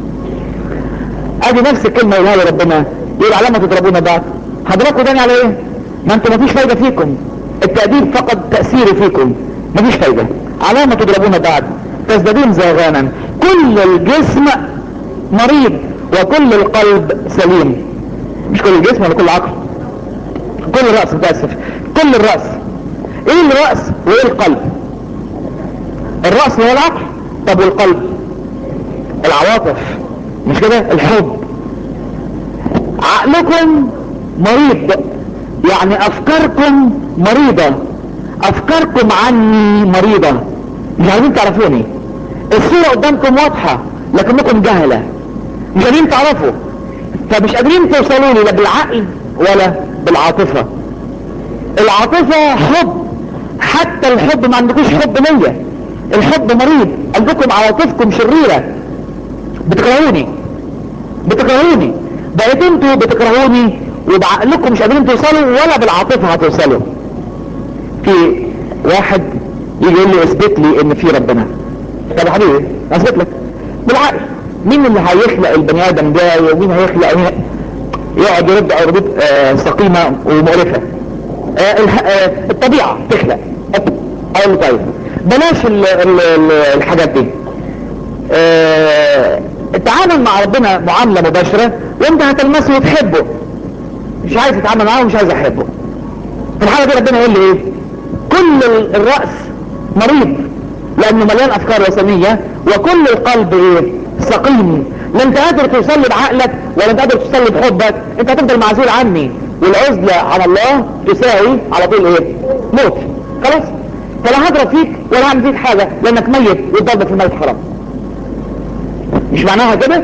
ادي نفس الكلمة يقولها لي ربنا يقول على ما تضربونا بعد هضربكم تاني على ايه ما انتوا مفيش فايدة فيكم التأديب فقد تأثيره فيكم مفيش فايدة على ما تضربونا بعد تزدادون زيغانا كل الجسم مريض وكل القلب سليم مش كل الجسم ولا كل العقل كل الرأس متأسف كل الرأس ايه الرأس وايه القلب الرأس هو العقل طب والقلب العواطف مش كده الحب عقلكم مريض يعني افكاركم مريضة افكاركم عني مريضة مش عايزين تعرفوني الصورة قدامكم واضحة لكنكم جهلة مش قادرين تعرفوا فمش قادرين توصلوا لي لا بالعقل ولا بالعاطفة العاطفة حب حتى الحب ما عندكوش حب ليا الحب مريض قلبكم عواطفكم شريرة بتكرهوني بتكرهوني بقيت انتوا بتكرهوني وبعقلكم مش قادرين توصلوا ولا بالعاطفة هتوصلوا في واحد يجي يقول لي اثبت لي ان في ربنا طب يا حبيبي اثبت لك بالعقل مين اللي هيخلق البني ادم ده ومين هيخلق مين يقعد يرد ردود آه سقيمة ومقرفة آه الح- آه الطبيعة تخلق اقول له طيب بلاش ال ال ال الحاجات دي آه التعامل مع ربنا معاملة مباشرة وانت هتلمسه وتحبه مش عايز تتعامل معاه ومش عايز احبه في الحالة دي ربنا يقول لي ايه كل ال- الرأس مريض لانه مليان افكار وثنية وكل القلب ايه سقيم لا انت قادر توصل لي بعقلك ولا انت قادر توصل لي بحبك انت هتفضل معزول عني والعزلة عن الله تساوي على طول ايه موت خلاص فلا هضرب فيك ولا هعمل فيك حاجة لانك ميت والضرب في الميت حرام مش معناها كده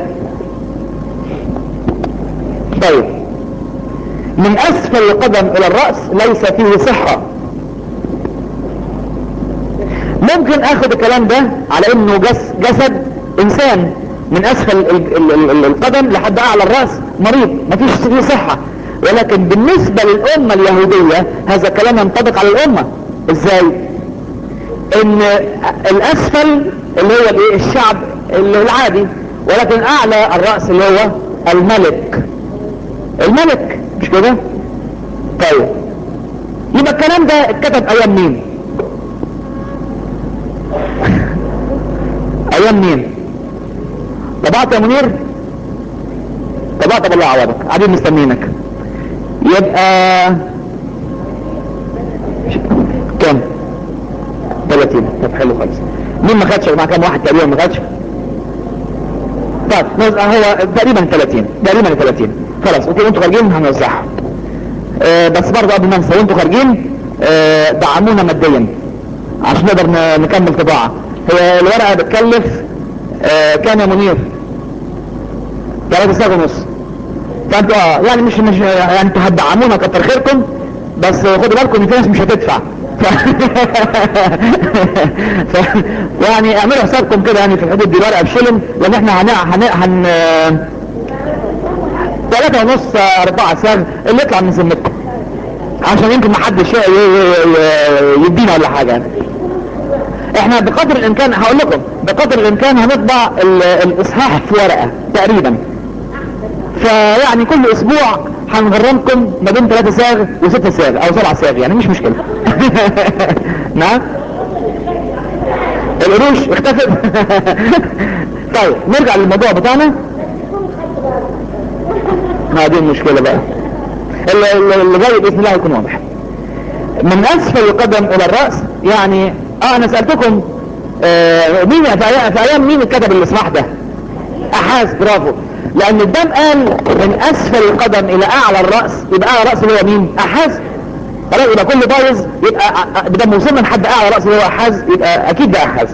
طيب من اسفل القدم الى الرأس ليس فيه صحة ممكن اخد الكلام ده على انه جس جسد انسان من اسفل ال- ال- ال- ال- القدم لحد اعلى الرأس مريض مفيش فيه صحة ولكن بالنسبة للامة اليهودية هذا كلام ينطبق على الامة ازاي ان الاسفل اللي هو الايه الشعب اللي هو العادي ولكن اعلى الرأس اللي هو الملك الملك مش كده طيب يبقى الكلام ده اتكتب ايام مين ايام مين طبعت يا منير طبعت بالله عوضك قاعدين مستنينك يبقى كم 30 طب حلو خالص مين ما خدش مع كام واحد تقريبا ما خدش طيب نوزع هو تقريبا 30 تقريبا 30 خلاص اوكي وانتوا خارجين هنوزعها آه بس برضه قبل ما انسى وانتوا خارجين آه دعمونا ماديا عشان نقدر ن- نكمل طباعه هي الورقه بتكلف آه كام يا منير؟ 3 ساعة ونص فانتوا اه يعني مش مش يعني انتوا هتدعمونا كتر خيركم بس خدوا بالكم ان في ناس مش هتدفع ف... ف... يعني اعملوا حسابكم كده يعني في الحدود دي ورقه بشلن لان احنا هن هن هن ثلاثة ونص أربعة ساغ اللي يطلع من ذمتكم عشان يمكن محدش ي- ي- ي- يدينا ولا حاجة يعني. احنا بقدر الامكان هقول لكم بقدر الامكان هنطبع ال- الاصحاح في ورقة تقريبا فيعني كل اسبوع هنغرمكم ما بين ثلاثة ساغ وستة ساغ او سبعة ساغ يعني مش مشكلة نعم القروش اختفت طيب نرجع للموضوع بتاعنا ما دي المشكلة بقى اللي- اللي اللي جاي باذن الله هيكون واضح من اسفل القدم الى الرأس يعني اه انا سألتكم آه مين في ايام في ايام مين كتب الاصلاح ده احاز برافو لان الدم قال من اسفل القدم الى اعلى الرأس يبقى اعلى الرأس اللي هو مين احاز خلاص يبقى كله بايظ يبقى بدل ما وصلنا لحد اعلى رأس اللي هو احاز يبقى اكيد ده احاز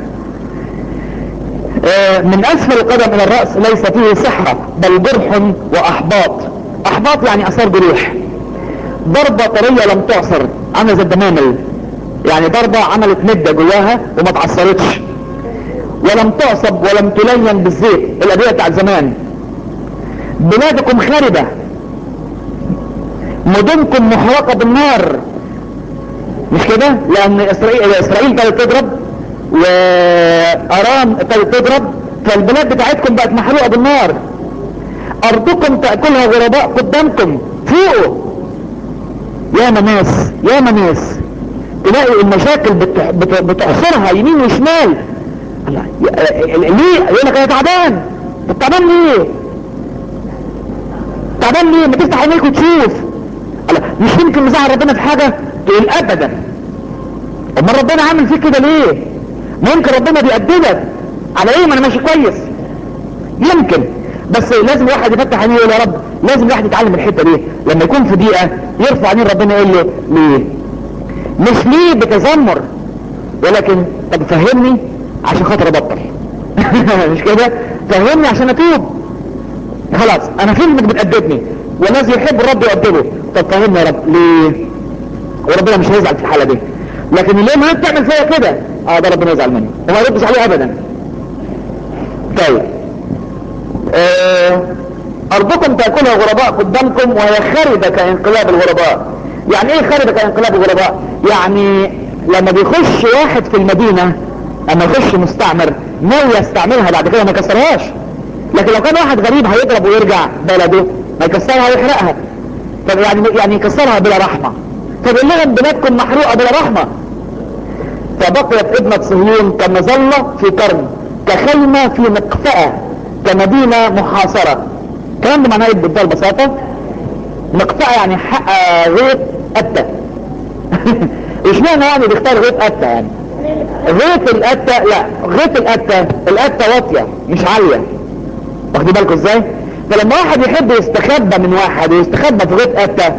آه، من اسفل القدم الى الرأس ليس فيه صحة بل جرح واحباط احباط يعني اثار جروح ضربة طرية لم تعصر عاملة زي الدمامل يعني ضربة عملت مدة جواها وما اتعصرتش ولم تعصب ولم تلين بالزيت الأدوية بتاعت زمان بلادكم خاربة مدنكم محرقة بالنار مش كده لأن إسرائيل, إسرائيل ابتدت تضرب وأرام ابتدت تضرب فالبلاد بتاعتكم بقت محروقة بالنار أرضكم تأكلها غرباء قدامكم فوقوا يا ناس يا ناس تلاقي المشاكل بت- بت- بتعصرها يمين وشمال الله، ي- ليه يقول لك انا تعبان طب تعبان ليه تعبان ليه ما تفتح عينيك وتشوف الله، مش يمكن مزعل ربنا في حاجة تقول ابدا امال ربنا عامل فيك كده ليه ممكن ربنا بيأدبك على ايه ما انا ماشي كويس يمكن بس لازم الواحد يفتح عينيه ويقول يا رب لازم الواحد يتعلم الحته دي لما يكون في دقيقه يرفع عينيه ربنا يقول له ليه مش ليه بتذمر ولكن طب فهمني عشان خاطر ابطل مش كده فهمني عشان اتوب خلاص انا فين انك بتأدبني والذي يحب الرب يؤدبه طب فهمني يا رب ليه وربنا مش هيزعل في الحاله دي لكن ليه ما بتعمل فيا كده اه ده ربنا يزعل مني وما يردش عليه ابدا طيب آه، أرضكم تأكلها غرباء قدامكم وهي خربة كانقلاب الغرباء يعني ايه خربة كانقلاب الغرباء يعني لما بيخش واحد في المدينة لما يخش مستعمر ناوي يستعملها بعد كده ما يكسرهاش لكن لو كان واحد غريب هيضرب ويرجع بلده ما يكسرها ويحرقها طب يعني يعني يكسرها بلا رحمة فبيقول لهم بلادكم محروقة بلا رحمة فبقيت ابنة صهيون كمظلة في قرن كخيمة في مقفأة كمدينة محاصرة الكلام ده معناه ايه بمنتهى البساطة مقفأة يعني حق غيط أتة اشمعنى يعني بيختار غيط أتة يعني غيط الأتة لا غيط الأتة الأتة واطية مش عالية واخدين بالكم ازاي فلما واحد يحب يستخبى من واحد ويستخبى في غيط أتة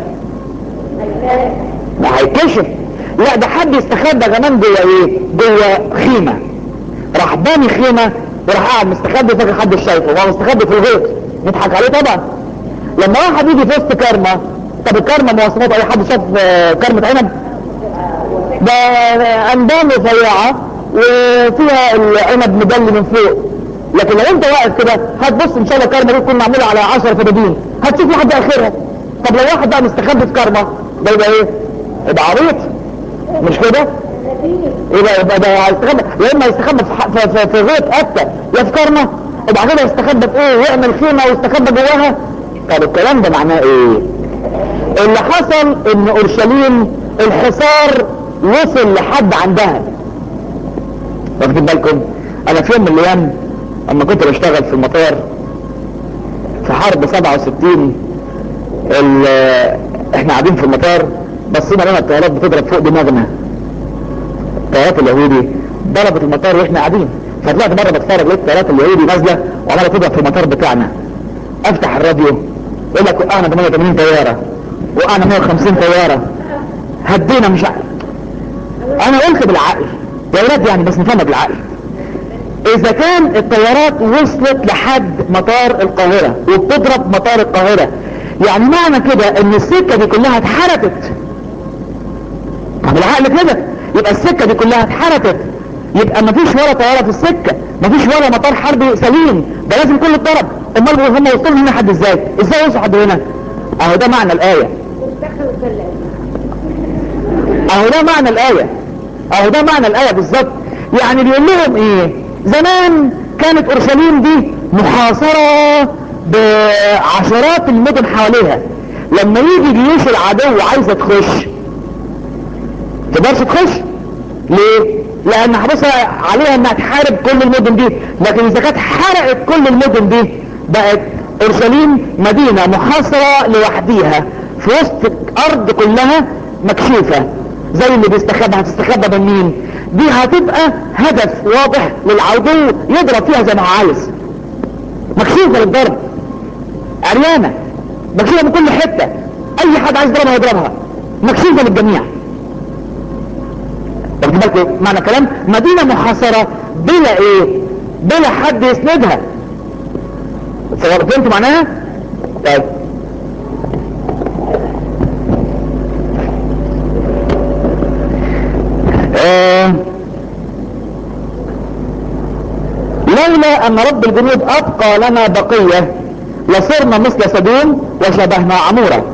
ما هيكشف لا ده حد يستخبى كمان جوه ايه جوه خيمة راح باني خيمة وراح قاعد مستخبي فاكر حد شايفه وهو مستخبي في الغيط نضحك عليه طبعا لما واحد يجي في وسط كرمة طب الكرمة مواصفات اي حد شاف آه، كرمة عنب ده انبان رفيعة وفيها العنب مدلي من فوق لكن لو انت واقف كده هتبص ان شاء الله الكرمة دي تكون معمولة على 10 فدادين هتشوف لحد اخرها طب لو واحد بقى مستخبي في كرمة ده يبقى ايه؟ يبقى عبيط مش كده؟ يبقى يبقى ده هيستخبى يا اما يستخبى في, ح- في, في, في غيط قتة يا في كرمة وبعد كده يستخبى في ايه ويعمل خيمة ويستخبى جواها طب الكلام ده معناه ايه؟ اللي حصل ان اورشليم الحصار وصل لحد عندها واخدين بالكم انا في يوم من الايام اما كنت بشتغل في المطار في حرب 67 ال- احنا قاعدين في المطار بصينا لنا الطيارات بتضرب فوق دماغنا الطيارات اليهودي ضربت المطار واحنا قاعدين فطلعت بره بتفرج لقيت طيارات اليهودي نازله وعماله تضرب في المطار بتاعنا افتح الراديو يقول لك وقعنا 88 طياره وقعنا 150 طياره هدينا مش عارف انا قلت بالعقل يا ولاد يعني بس نفهمها بالعقل اذا كان الطيارات وصلت لحد مطار القاهرة وبتضرب مطار القاهرة يعني معنى كده ان السكة دي كلها اتحركت بالعقل كده يبقى السكة دي كلها اتحركت يبقى مفيش ولا طيارة في السكة مفيش ولا مطار حربي سليم ده لازم كله اتضرب امال هم وصلوا هنا حد ازاي ازاي وصلوا حد هنا اهو ده معنى الايه اهو ده معنى الايه اهو ده معنى الايه بالظبط يعني بيقول لهم ايه زمان كانت اورشليم دي محاصرة بعشرات المدن حواليها لما يجي جيوش العدو عايزة تخش تقدرش تخش ليه لان حرصها عليها انها تحارب كل المدن دي لكن اذا كانت حرقت كل المدن دي بقت اورشليم مدينة محاصرة لوحديها في وسط ارض كلها مكشوفة زي اللي بيستخبى هتستخبى من مين دي هتبقى هدف واضح للعدو يضرب فيها زي ما هو عايز مكشوفة للضرب عريانة مكشوفة من كل حتة اي حد عايز يضربها يضربها مكشوفة للجميع واخد بالكم معنى كلام مدينة محاصرة بلا ايه بلا حد يسندها فهمتوا معناها طيب آه لولا ان رب الجنود ابقى لنا بقية لصرنا مثل سدوم وشبهنا عمورة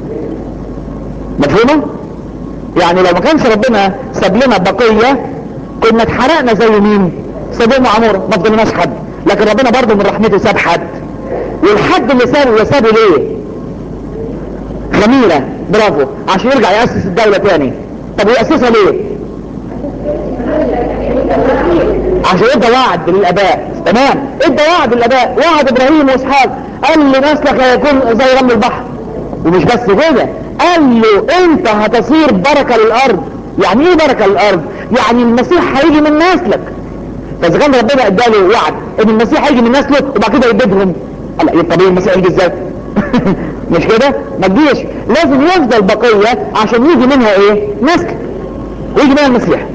مفهومة يعني لو ما كانش ربنا ساب لنا بقية كنا اتحرقنا زي مين سدوم وعمورة ما فضلناش حد لكن ربنا برضه من رحمته ساب حد والحد اللي سابه سابه ليه خميرة برافو عشان يرجع يأسس الدولة تاني طب يأسسها ليه عشان ادى وعد للاباء تمام ادى وعد للاباء وعد ابراهيم واسحاق قال له نسلك هيكون زي رمل البحر ومش بس كده قال له انت هتصير بركة للارض يعني ايه بركة للارض يعني المسيح هيجي من نسلك فاذا كان ربنا اداله وعد ان المسيح هيجي من نسله وبعد كده يبيدهم قال لا طب المسيح يجي ازاي مش كده ما تجيش لازم يفضل بقية عشان يجي منها ايه نسل ويجي منها المسيح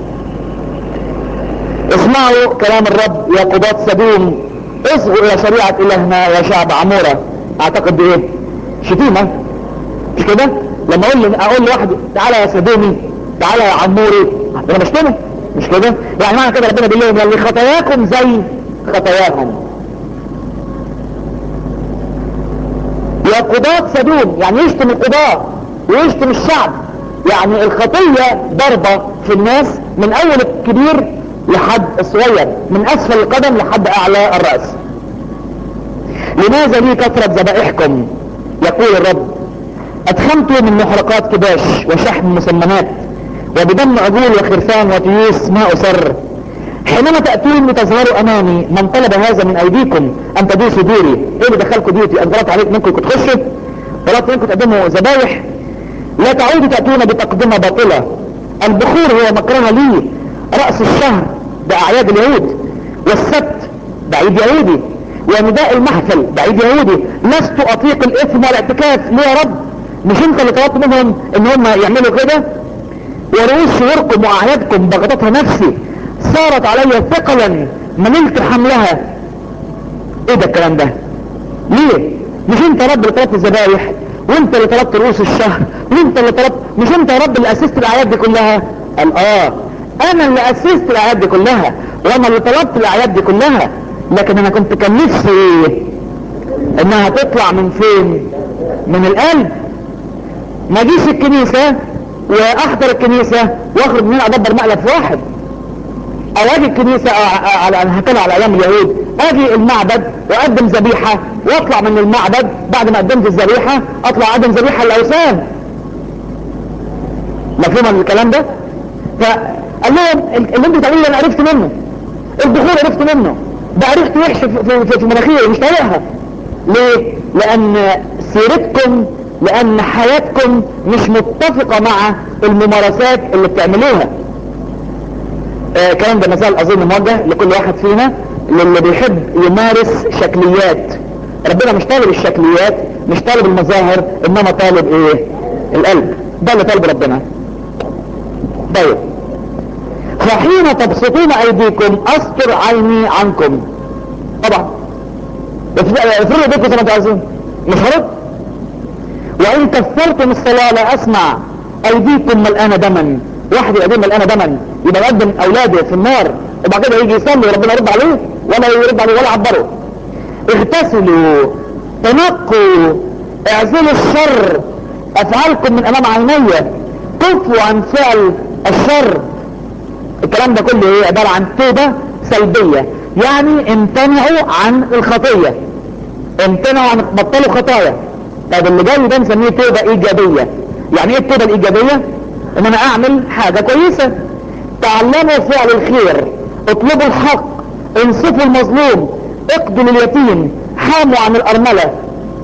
اسمعوا كلام الرب يا قضاة سدوم اصغوا الى شريعة الهنا يا شعب عمورة اعتقد بايه شتيمة مش كده لما اقول اقول لواحد تعالى يا سدومي تعالى يا عموري انا بشتمه مش كده يعني معنى كده ربنا بيقول لهم يلي خطاياكم زي خطاياهم يا قضاة سدوم يعني يشتم القضاة ويشتم الشعب يعني الخطية ضربة في الناس من اول الكبير لحد الصغير من اسفل القدم لحد اعلى الرأس لماذا لي كثرة ذبائحكم يقول الرب ادخمت من محرقات كباش وشحم مسمنات وبدم عجول وخرفان وتيوس ما اسر حينما تأتون لتظهروا امامي من طلب هذا من ايديكم ان تدوسوا دوري ايه اللي دخلكم ديوتي اجرت عليك منكم تخشوا طلبت منكم تقدموا ذبايح لا تعودوا تأتون بتقدمة باطلة البخور هو مكرها لي رأس الشهر ده اعياد اليهود والسبت ده عيد يهودي ونداء المحفل ده عيد يهودي لست اطيق الاثم والاعتكاف ليه يا رب مش انت اللي طلبت منهم ان هم يعملوا كده ورؤوس شهوركم واعيادكم بغضتها نفسي صارت علي ثقلا مللت حملها ايه ده الكلام ده ليه مش انت يا رب اللي طلبت الذبايح وانت اللي طلبت رؤوس الشهر وانت اللي طلبت مش انت يا رب اللي اسست الاعياد دي كلها قال اه انا اللي اسست الاعياد دي كلها وانا اللي طلبت الاعياد دي كلها لكن انا كنت كان نفسي ايه انها تطلع من فين من القلب ما جيش الكنيسة واحضر الكنيسة واخرج منها ادبر مقلب واحد او اجي الكنيسة على هتكلم على ايام اليهود اجي المعبد واقدم ذبيحة واطلع من المعبد بعد ما قدمت الذبيحة اطلع اقدم ذبيحة للاوثان مفهوم الكلام ده فقال لهم اللي انتوا بتعملوه انا عرفت منه البخور عرفت منه ده عرفت وحش في, في, في مناخيري مش طايقها ليه لان سيرتكم لان حياتكم مش متفقة مع الممارسات اللي بتعملوها آه كلام ده مثال اظن موجه لكل واحد فينا للي بيحب يمارس شكليات ربنا مش طالب الشكليات مش طالب المظاهر انما طالب ايه القلب ده اللي طالب ربنا طيب فحين تبسطون ايديكم استر عيني عنكم طبعا افرضوا ايديكم زي ما انتوا عايزين مش هرد وان كثرتم الصلاة لا اسمع ايديكم ملآنة دما واحد ايديه ملآنة دما يبقى يقدم اولاده في النار وبعد كده يجي يصلي وربنا يرد عليه ولا يرد عليه ولا يعبره اغتسلوا تنقوا اعزلوا الشر افعالكم من امام عيني كفوا عن فعل الشر الكلام ده كله ايه عبارة عن توبة سلبية يعني امتنعوا عن الخطية امتنعوا عن بطلوا خطايا طب اللي جاي ده نسميه توبة ايجابية يعني ايه التوبة الايجابية ان انا اعمل حاجة كويسة تعلموا فعل الخير اطلبوا الحق انصفوا المظلوم اقضوا لليتيم حاموا عن الارملة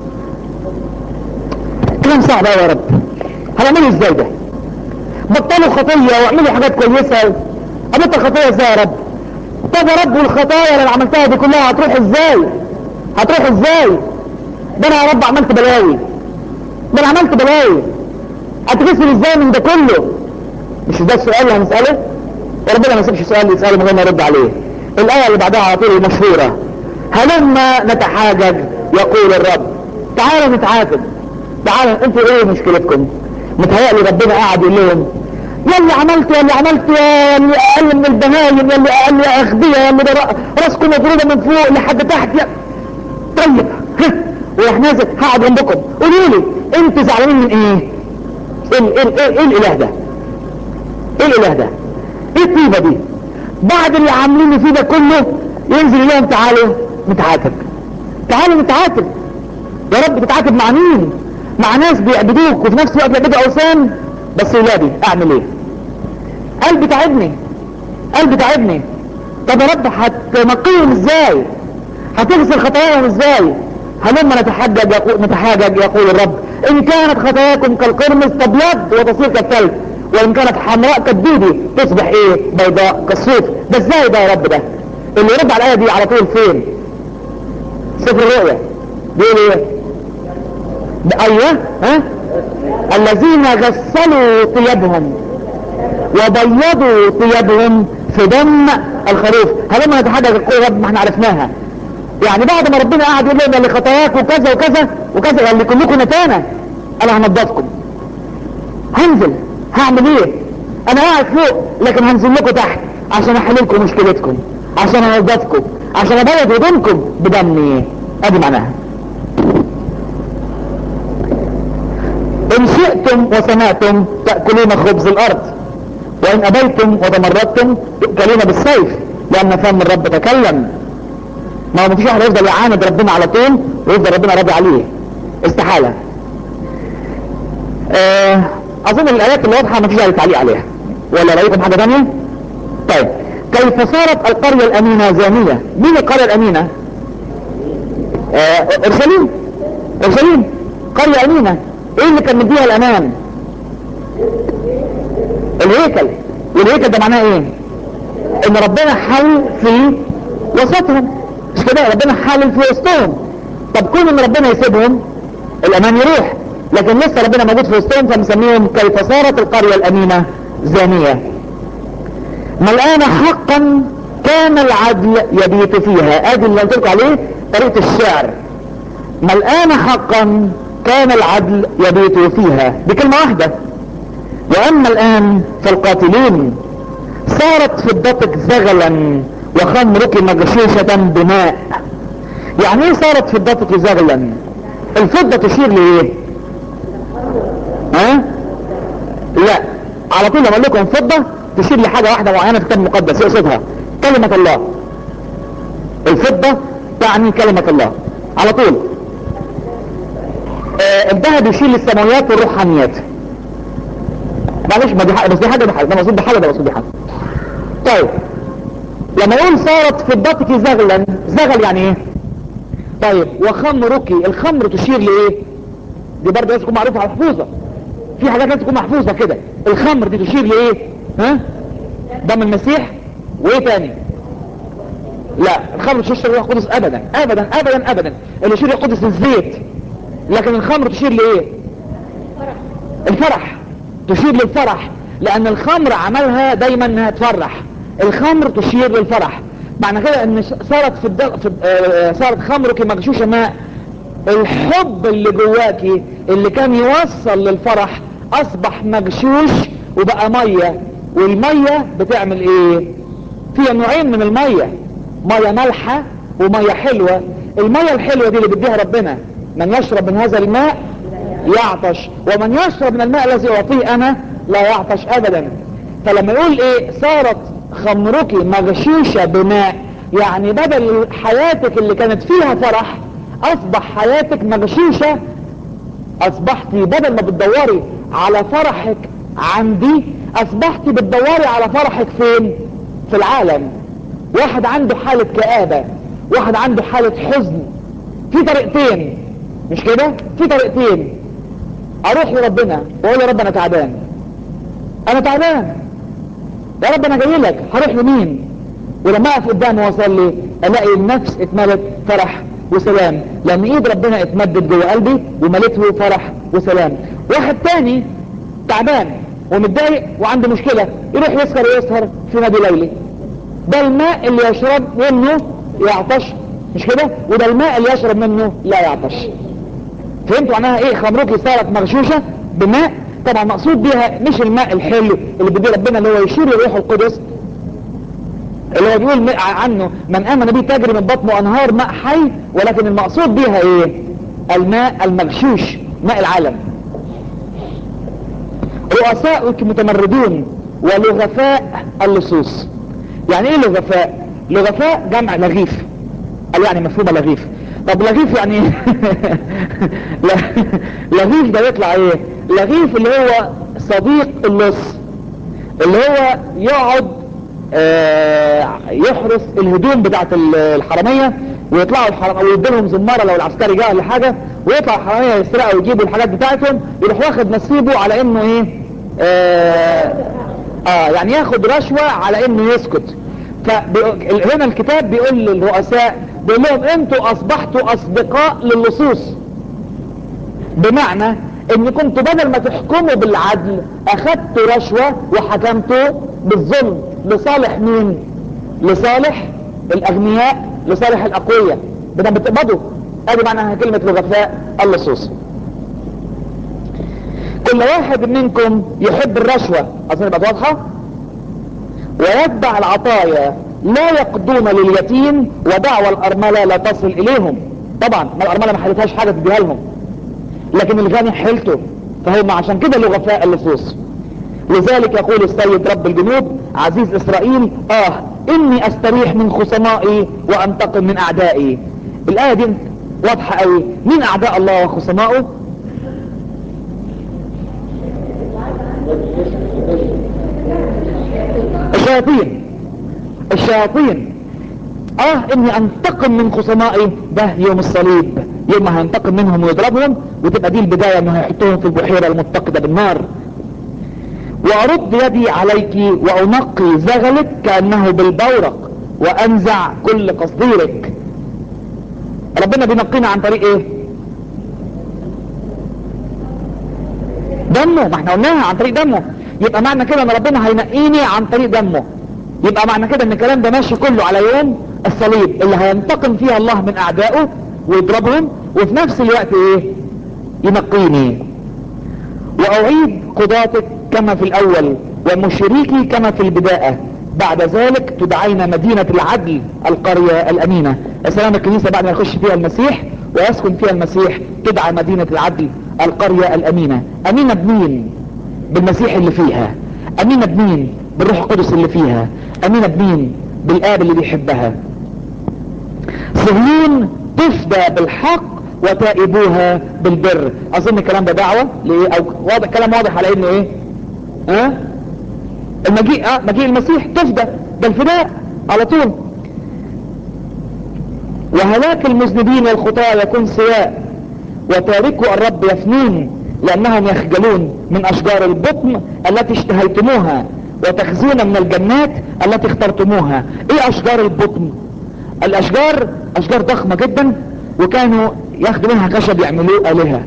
كلام صعب يا رب هنعمله ازاي ده بطلوا خطية واعملوا حاجات كويسة ابطل خطية ازاي يا رب طب يا رب والخطايا اللي انا عملتها دي كلها هتروح ازاي هتروح ازاي ده انا يا رب عملت بلاوي ده انا عملت بلاوي هتغسل ازاي من ده كله مش ده السؤال اللي هنسأله وربنا ما يسيبش سؤال يسأله من غير ما يرد عليه الآية اللي بعدها على طول المشهورة هلما نتحاجج يقول الرب تعالوا نتعاتب تعالوا انتوا ايه مشكلتكم متهيألي ربنا قاعد يقول لهم يلي عملت يلي عملت يا اللي اقل من البهايم يلي اقل يا اغبياء يلي ده راسكم مضروبه من فوق لحد تحت يا طيب ها وراح نازل هقعد جنبكم قولوا لي انتوا زعلانين من ايه؟ ايه ايه ايه, إيه الاله ده؟ ايه الاله ده؟ ايه الطيبه دي؟ بعد اللي عاملين فيه ده كله ينزل لهم تعالوا نتعاتب تعالوا نتعاتب يا رب تتعاتب مع مين؟ مع ناس بيعبدوك وفي نفس الوقت بيعبدوا اوثان بس ولادي اعمل ايه قلبي تعبني قلبي تعبني طب يا رب هتنقيهم ازاي هتغسل خطاياهم ازاي هلما نتحجج يقول نتحاجج يقول الرب ان كانت خطاياكم كالقرمز تبيض وتصير كالثلج وان كانت حمراء كالدودي تصبح ايه بيضاء كالصوف ده ازاي ده يا رب ده اللي يرد على الايه دي على طول فين سفر الرؤيا بيقول ايه ايوه ها الذين غسلوا ثيابهم وبيضوا ثيابهم في دم الخروف هلما نتحدث القوة رب ما احنا عرفناها يعني بعد ما ربنا قاعد يقول لهم اللي خطاياكم كذا وكذا وكذا اللي كلكم نتانة انا هنضفكم هنزل هعمل ايه انا قاعد فوق لكن هنزل لكم تحت عشان احل لكم مشكلتكم عشان انضفكم عشان ابيض هدومكم بدمي ادي معناها ان شئتم وسمعتم تأكلون خبز الارض وان ابيتم وتمردتم تؤكلون بالسيف لان فم الرب تكلم ما هو مفيش واحد يفضل يعاند ربنا على طول ويفضل ربنا راضي عليه استحالة آه اظن الايات اللي واضحة مفيش عليه تعليق عليها ولا رايكم حاجة ثانيه طيب كيف صارت القرية الامينة زانية مين القرية الامينة آه اورشليم اورشليم قرية امينة ايه اللي كان مديها الامان الهيكل والهيكل ده معناه ايه ان ربنا حل في وسطهم مش كده ربنا حل في وسطهم طب كون ان ربنا يسيبهم الامان يروح لكن لسه ربنا موجود في وسطهم فمسميهم كيف صارت القرية الامينة زانية ملآن حقا كان العدل يبيت فيها ادي اللي قلت لكم عليه طريقة الشعر ملآن حقا كان العدل يبيت فيها بكلمة واحدة واما الان فالقاتلين صارت فضتك زغلا وخمرك مغشوشة بماء يعني ايه صارت فضتك زغلا الفضة تشير لايه ها لا على طول لما اقول لكم فضة تشير لحاجة واحدة معينة في الكتاب المقدس يقصدها كلمة الله الفضة تعني كلمة الله على طول آه الذهب يشير للسماويات والروحانيات معلش ما دي حاجة بس دي حاجة ده حاجة ده مقصود بحاجة ده مقصود بحاجة طيب لما يقول صارت فضتك زغلا زغل يعني ايه طيب وخمرك الخمر تشير لايه دي برضه لازم تكون معروفة محفوظة في حاجات لازم تكون محفوظة كده الخمر دي تشير لايه ها دم المسيح وايه تاني لا الخمر تشير للروح القدس ابدا ابدا ابدا ابدا اللي يشير للقدس الزيت لكن الخمر تشير لايه الفرح تشير للفرح لان الخمر عملها دايما انها تفرح الخمر تشير للفرح معنى كده ان صارت في, الدق... في آه صارت خمرك مغشوشه ماء الحب اللي جواكي اللي كان يوصل للفرح اصبح مغشوش وبقى ميه والميه بتعمل ايه فيها نوعين من الميه ميه مالحه وميه حلوه الميه الحلوه دي اللي بيديها ربنا من يشرب من هذا الماء يعطش ومن يشرب من الماء الذي اعطيه انا لا يعطش ابدا فلما يقول ايه صارت خمرك مغشوشة بماء يعني بدل حياتك اللي كانت فيها فرح اصبح حياتك مغشوشة اصبحتي بدل ما بتدوري على فرحك عندي اصبحتي بتدوري على فرحك فين في العالم واحد عنده حالة كآبة واحد عنده حالة حزن في طريقتين مش كده في طريقتين اروح لربنا واقول يا رب انا تعبان انا تعبان يا رب انا جاي لك هروح لمين ولما اقف قدامه واصلي الاقي النفس اتملت فرح وسلام لان ايد ربنا اتمدت جوه قلبي وملته فرح وسلام واحد تاني تعبان ومتضايق وعنده مشكلة يروح يسهر ويسهر في نادي ليلي ده الماء اللي يشرب منه يعطش مش كده وده الماء اللي يشرب منه لا يعطش فهمتوا معناها ايه خمرتي صارت مغشوشة بماء طبعا مقصود بيها مش الماء الحلو اللي بيديه ربنا اللي هو يشير للروح القدس اللي هو بيقول عنه من امن به تجري من بطنه انهار ماء حي ولكن المقصود بيها ايه الماء المغشوش ماء العالم رؤساؤك متمردون ولغفاء اللصوص يعني ايه لغفاء لغفاء جمع لغيف قال يعني مفهومه لغيف طب لغيف يعني ايه لغيف ده يطلع ايه لغيف اللي هو صديق اللص اللي هو يقعد آه يحرس الهدوم بتاعت الحرامية ويطلعوا الحرام او يديلهم زمارة لو العسكري جاء ولا حاجة ويطلع الحرامية يسرقوا ويجيبوا الحاجات بتاعتهم يروح واخد نصيبه على انه ايه آه, اه يعني ياخد رشوة على انه يسكت فهنا الكتاب بيقول للرؤساء بيقول لهم انتوا اصبحتوا اصدقاء للصوص بمعنى ان كنتوا بدل ما تحكموا بالعدل اخدتوا رشوة وحكمتوا بالظلم لصالح مين لصالح الاغنياء لصالح الاقوياء بدل بتقبضوا ادي معنى كلمة لغفاء اللصوص كل واحد منكم يحب الرشوة اظن بقت واضحة ويتبع العطايا لا يقضون لليتيم ودعوى الارملة لا تصل اليهم طبعا ما الارملة ما حلتهاش حاجة تديها لهم لكن الغني حيلته فهم عشان كده لغفاء اللصوص لذلك يقول السيد رب الجنود عزيز اسرائيل اه اني استريح من خصمائي وانتقم من اعدائي الايه دي واضحه قوي مين اعداء الله وخصمائه الشياطين الشياطين اه اني انتقم من خصمائي ده يوم الصليب يوم ما هينتقم منهم ويضربهم وتبقى دي البداية انه هيحطهم في البحيرة المتقدة بالنار وارد يدي عليك وانقي زغلك كأنه بالبورق وانزع كل قصديرك ربنا بينقينا عن طريق ايه دمه ما احنا قلناها عن طريق دمه يبقى معنى كده ان ربنا هينقيني عن طريق دمه يبقى معنى كده ان الكلام ده ماشي كله على يوم الصليب اللي هينتقم فيها الله من اعدائه ويضربهم وفي نفس الوقت ايه ينقيني واعيد قضاتك كما في الاول ومشريكي كما في البداية بعد ذلك تدعين مدينة العدل القرية الامينة السلام الكنيسة بعد ما يخش فيها المسيح ويسكن فيها المسيح تدعى مدينة العدل القرية الامينة امينة بمين بالمسيح اللي فيها امينة بمين بالروح القدس اللي فيها امينة بمين بالاب اللي بيحبها صهيون تفدى بالحق وتائبوها بالبر اظن الكلام ده دعوة لإيه او واضح كلام واضح على انه ايه ها أه؟ المجيء اه مجيء المسيح تفدى ده الفداء على طول وهلاك المذنبين والخطاة يكون سواء وتاركوا الرب يفنون لانهم يخجلون من اشجار البطن التي اشتهيتموها وتخزون من الجنات التي اخترتموها ايه اشجار البطن الاشجار اشجار ضخمة جدا وكانوا ياخدوا منها خشب يعملوه الهة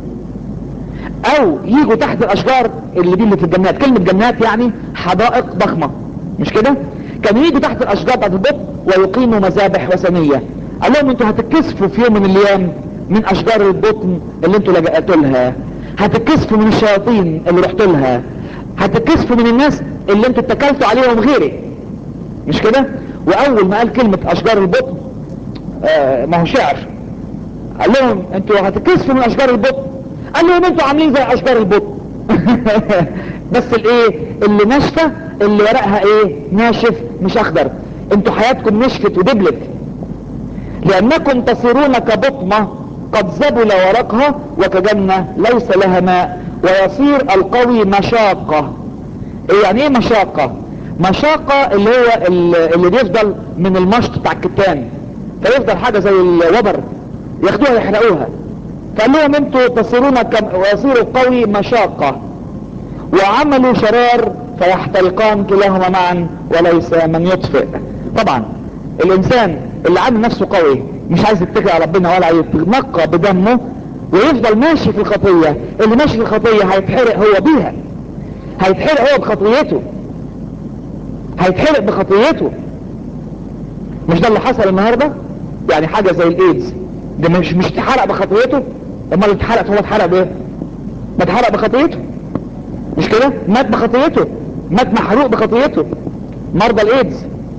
او يجوا تحت الاشجار اللي دي اللي في الجنات كلمة جنات يعني حدائق ضخمة مش كده كانوا يجوا تحت الاشجار بتاعت البطن ويقيموا مذابح وثنية قال لهم انتوا هتتكسفوا في يوم من الايام من اشجار البطن اللي انتوا لجأتوا لها هتتكسفوا من الشياطين اللي رحتوا لها هتتكسفوا من الناس اللي انتوا اتكلتوا عليهم غيري مش كده واول ما قال كلمة اشجار البطن آه ما هو شعر قال لهم انتوا هتتكسفوا من اشجار البطن قال لهم انتوا عاملين زي اشجار البطن بس الايه اللي ناشفه اللي ورقها ايه ناشف مش اخضر انتوا حياتكم نشفت ودبلت لانكم تصيرون كبطمة قد زبل ورقها وكجنة ليس لها ماء ويصير القوي مشاقة إيه يعني ايه مشاقة مشاقة اللي هو اللي بيفضل من المشط بتاع الكتان فيفضل حاجة زي الوبر ياخدوها يحرقوها فقال لهم انتوا تصيرون كم ويصير القوي مشاقة وعملوا شرار فيحترقان كلاهما معا وليس من يطفئ طبعا الانسان اللي عامل نفسه قوي مش عايز يتكل على ربنا ولا يتنقى بدمه ويفضل ماشي في الخطية اللي ماشي في الخطية هيتحرق هو بيها هيتحرق هو بخطيته هيتحرق بخطيته مش ده اللي حصل النهاردة يعني حاجة زي الايدز ده مش مش اتحرق بخطيته امال اللي اتحرق هو اتحرق بايه ما اتحرق بخطيته مش كده مات بخطيته مات محروق بخطيته مرضى الايدز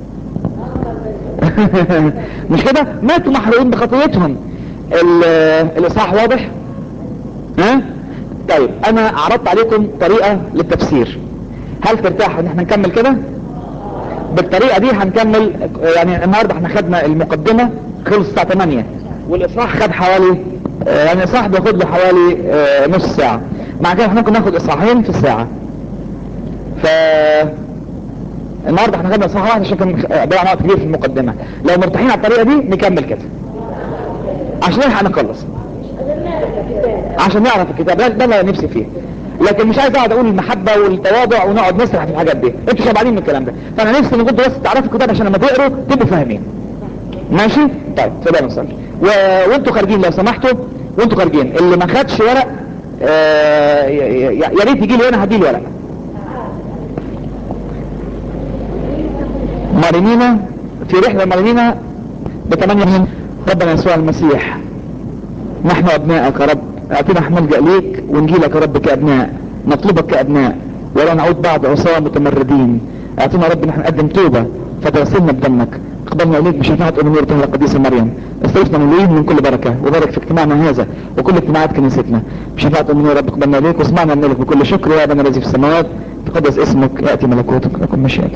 مش كده ماتوا محروقين بخطيتهم الاصحاح واضح ها طيب انا عرضت عليكم طريقة للتفسير هل ترتاحوا ان احنا نكمل كده بالطريقة دي هنكمل يعني النهاردة احنا خدنا المقدمة خلص الساعة 8 والاصحاح خد حوالي يعني الاصحاح بياخد له حوالي نص ساعة مع كده احنا ممكن ناخد اصحاحين في الساعة ف النهارده احنا خدنا اصحاح واحد عشان كان ضيعنا وقت كبير في المقدمة لو مرتاحين على الطريقة دي نكمل كده عشان نلحق نخلص عشان نعرف الكتاب ده ده اللي نفسي فيه لكن مش عايز اقعد اقول المحبة والتواضع ونقعد نسرح في الحاجات دي انتوا شبعانين من الكلام ده فانا نفسي ان كنتوا بس تعرفوا الكتاب عشان لما تقروا تبقوا فاهمين ماشي طيب تبقى نصلي و... وانتوا خارجين لو سمحتوا وانتوا خارجين اللي ما خدش ورق آه يا ريت يجي لي هنا هدي لي ورق مارينينا في رحلة مارينينا بثمانية من ربنا يسوع المسيح نحن ابنائك يا رب اعطينا ملجأ ليك ونجيلك يا رب كابناء نطلبك كابناء ولا نعود بعد عصاه متمردين اعطينا يا رب نحن نقدم توبة فتغسلنا بدمك اقبلنا اليك بشفاعة ام نور طهر القديسة مريم استلفنا مليين من كل بركة وبارك في اجتماعنا هذا وكل اجتماعات كنيستنا بشفاعة ام نور رب اقبلنا اليك واسمعنا منك بكل شكر يا ابنا الذي في السماوات تقدس اسمك يأتي ملكوتك لكم مشيئتك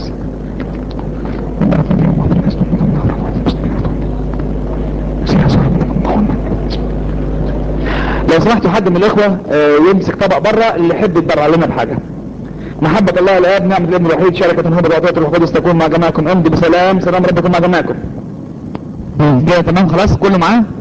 لو سمحتوا حد من الاخوة يمسك طبق بره اللي يحب يتبرع لنا بحاجة محبة الله الاب نعمة الابن الوحيد شركة الهبة وعطية الروح القدس تكون مع جماعكم امضي بسلام سلام ربكم مع جماعكم كده تمام خلاص كله معاه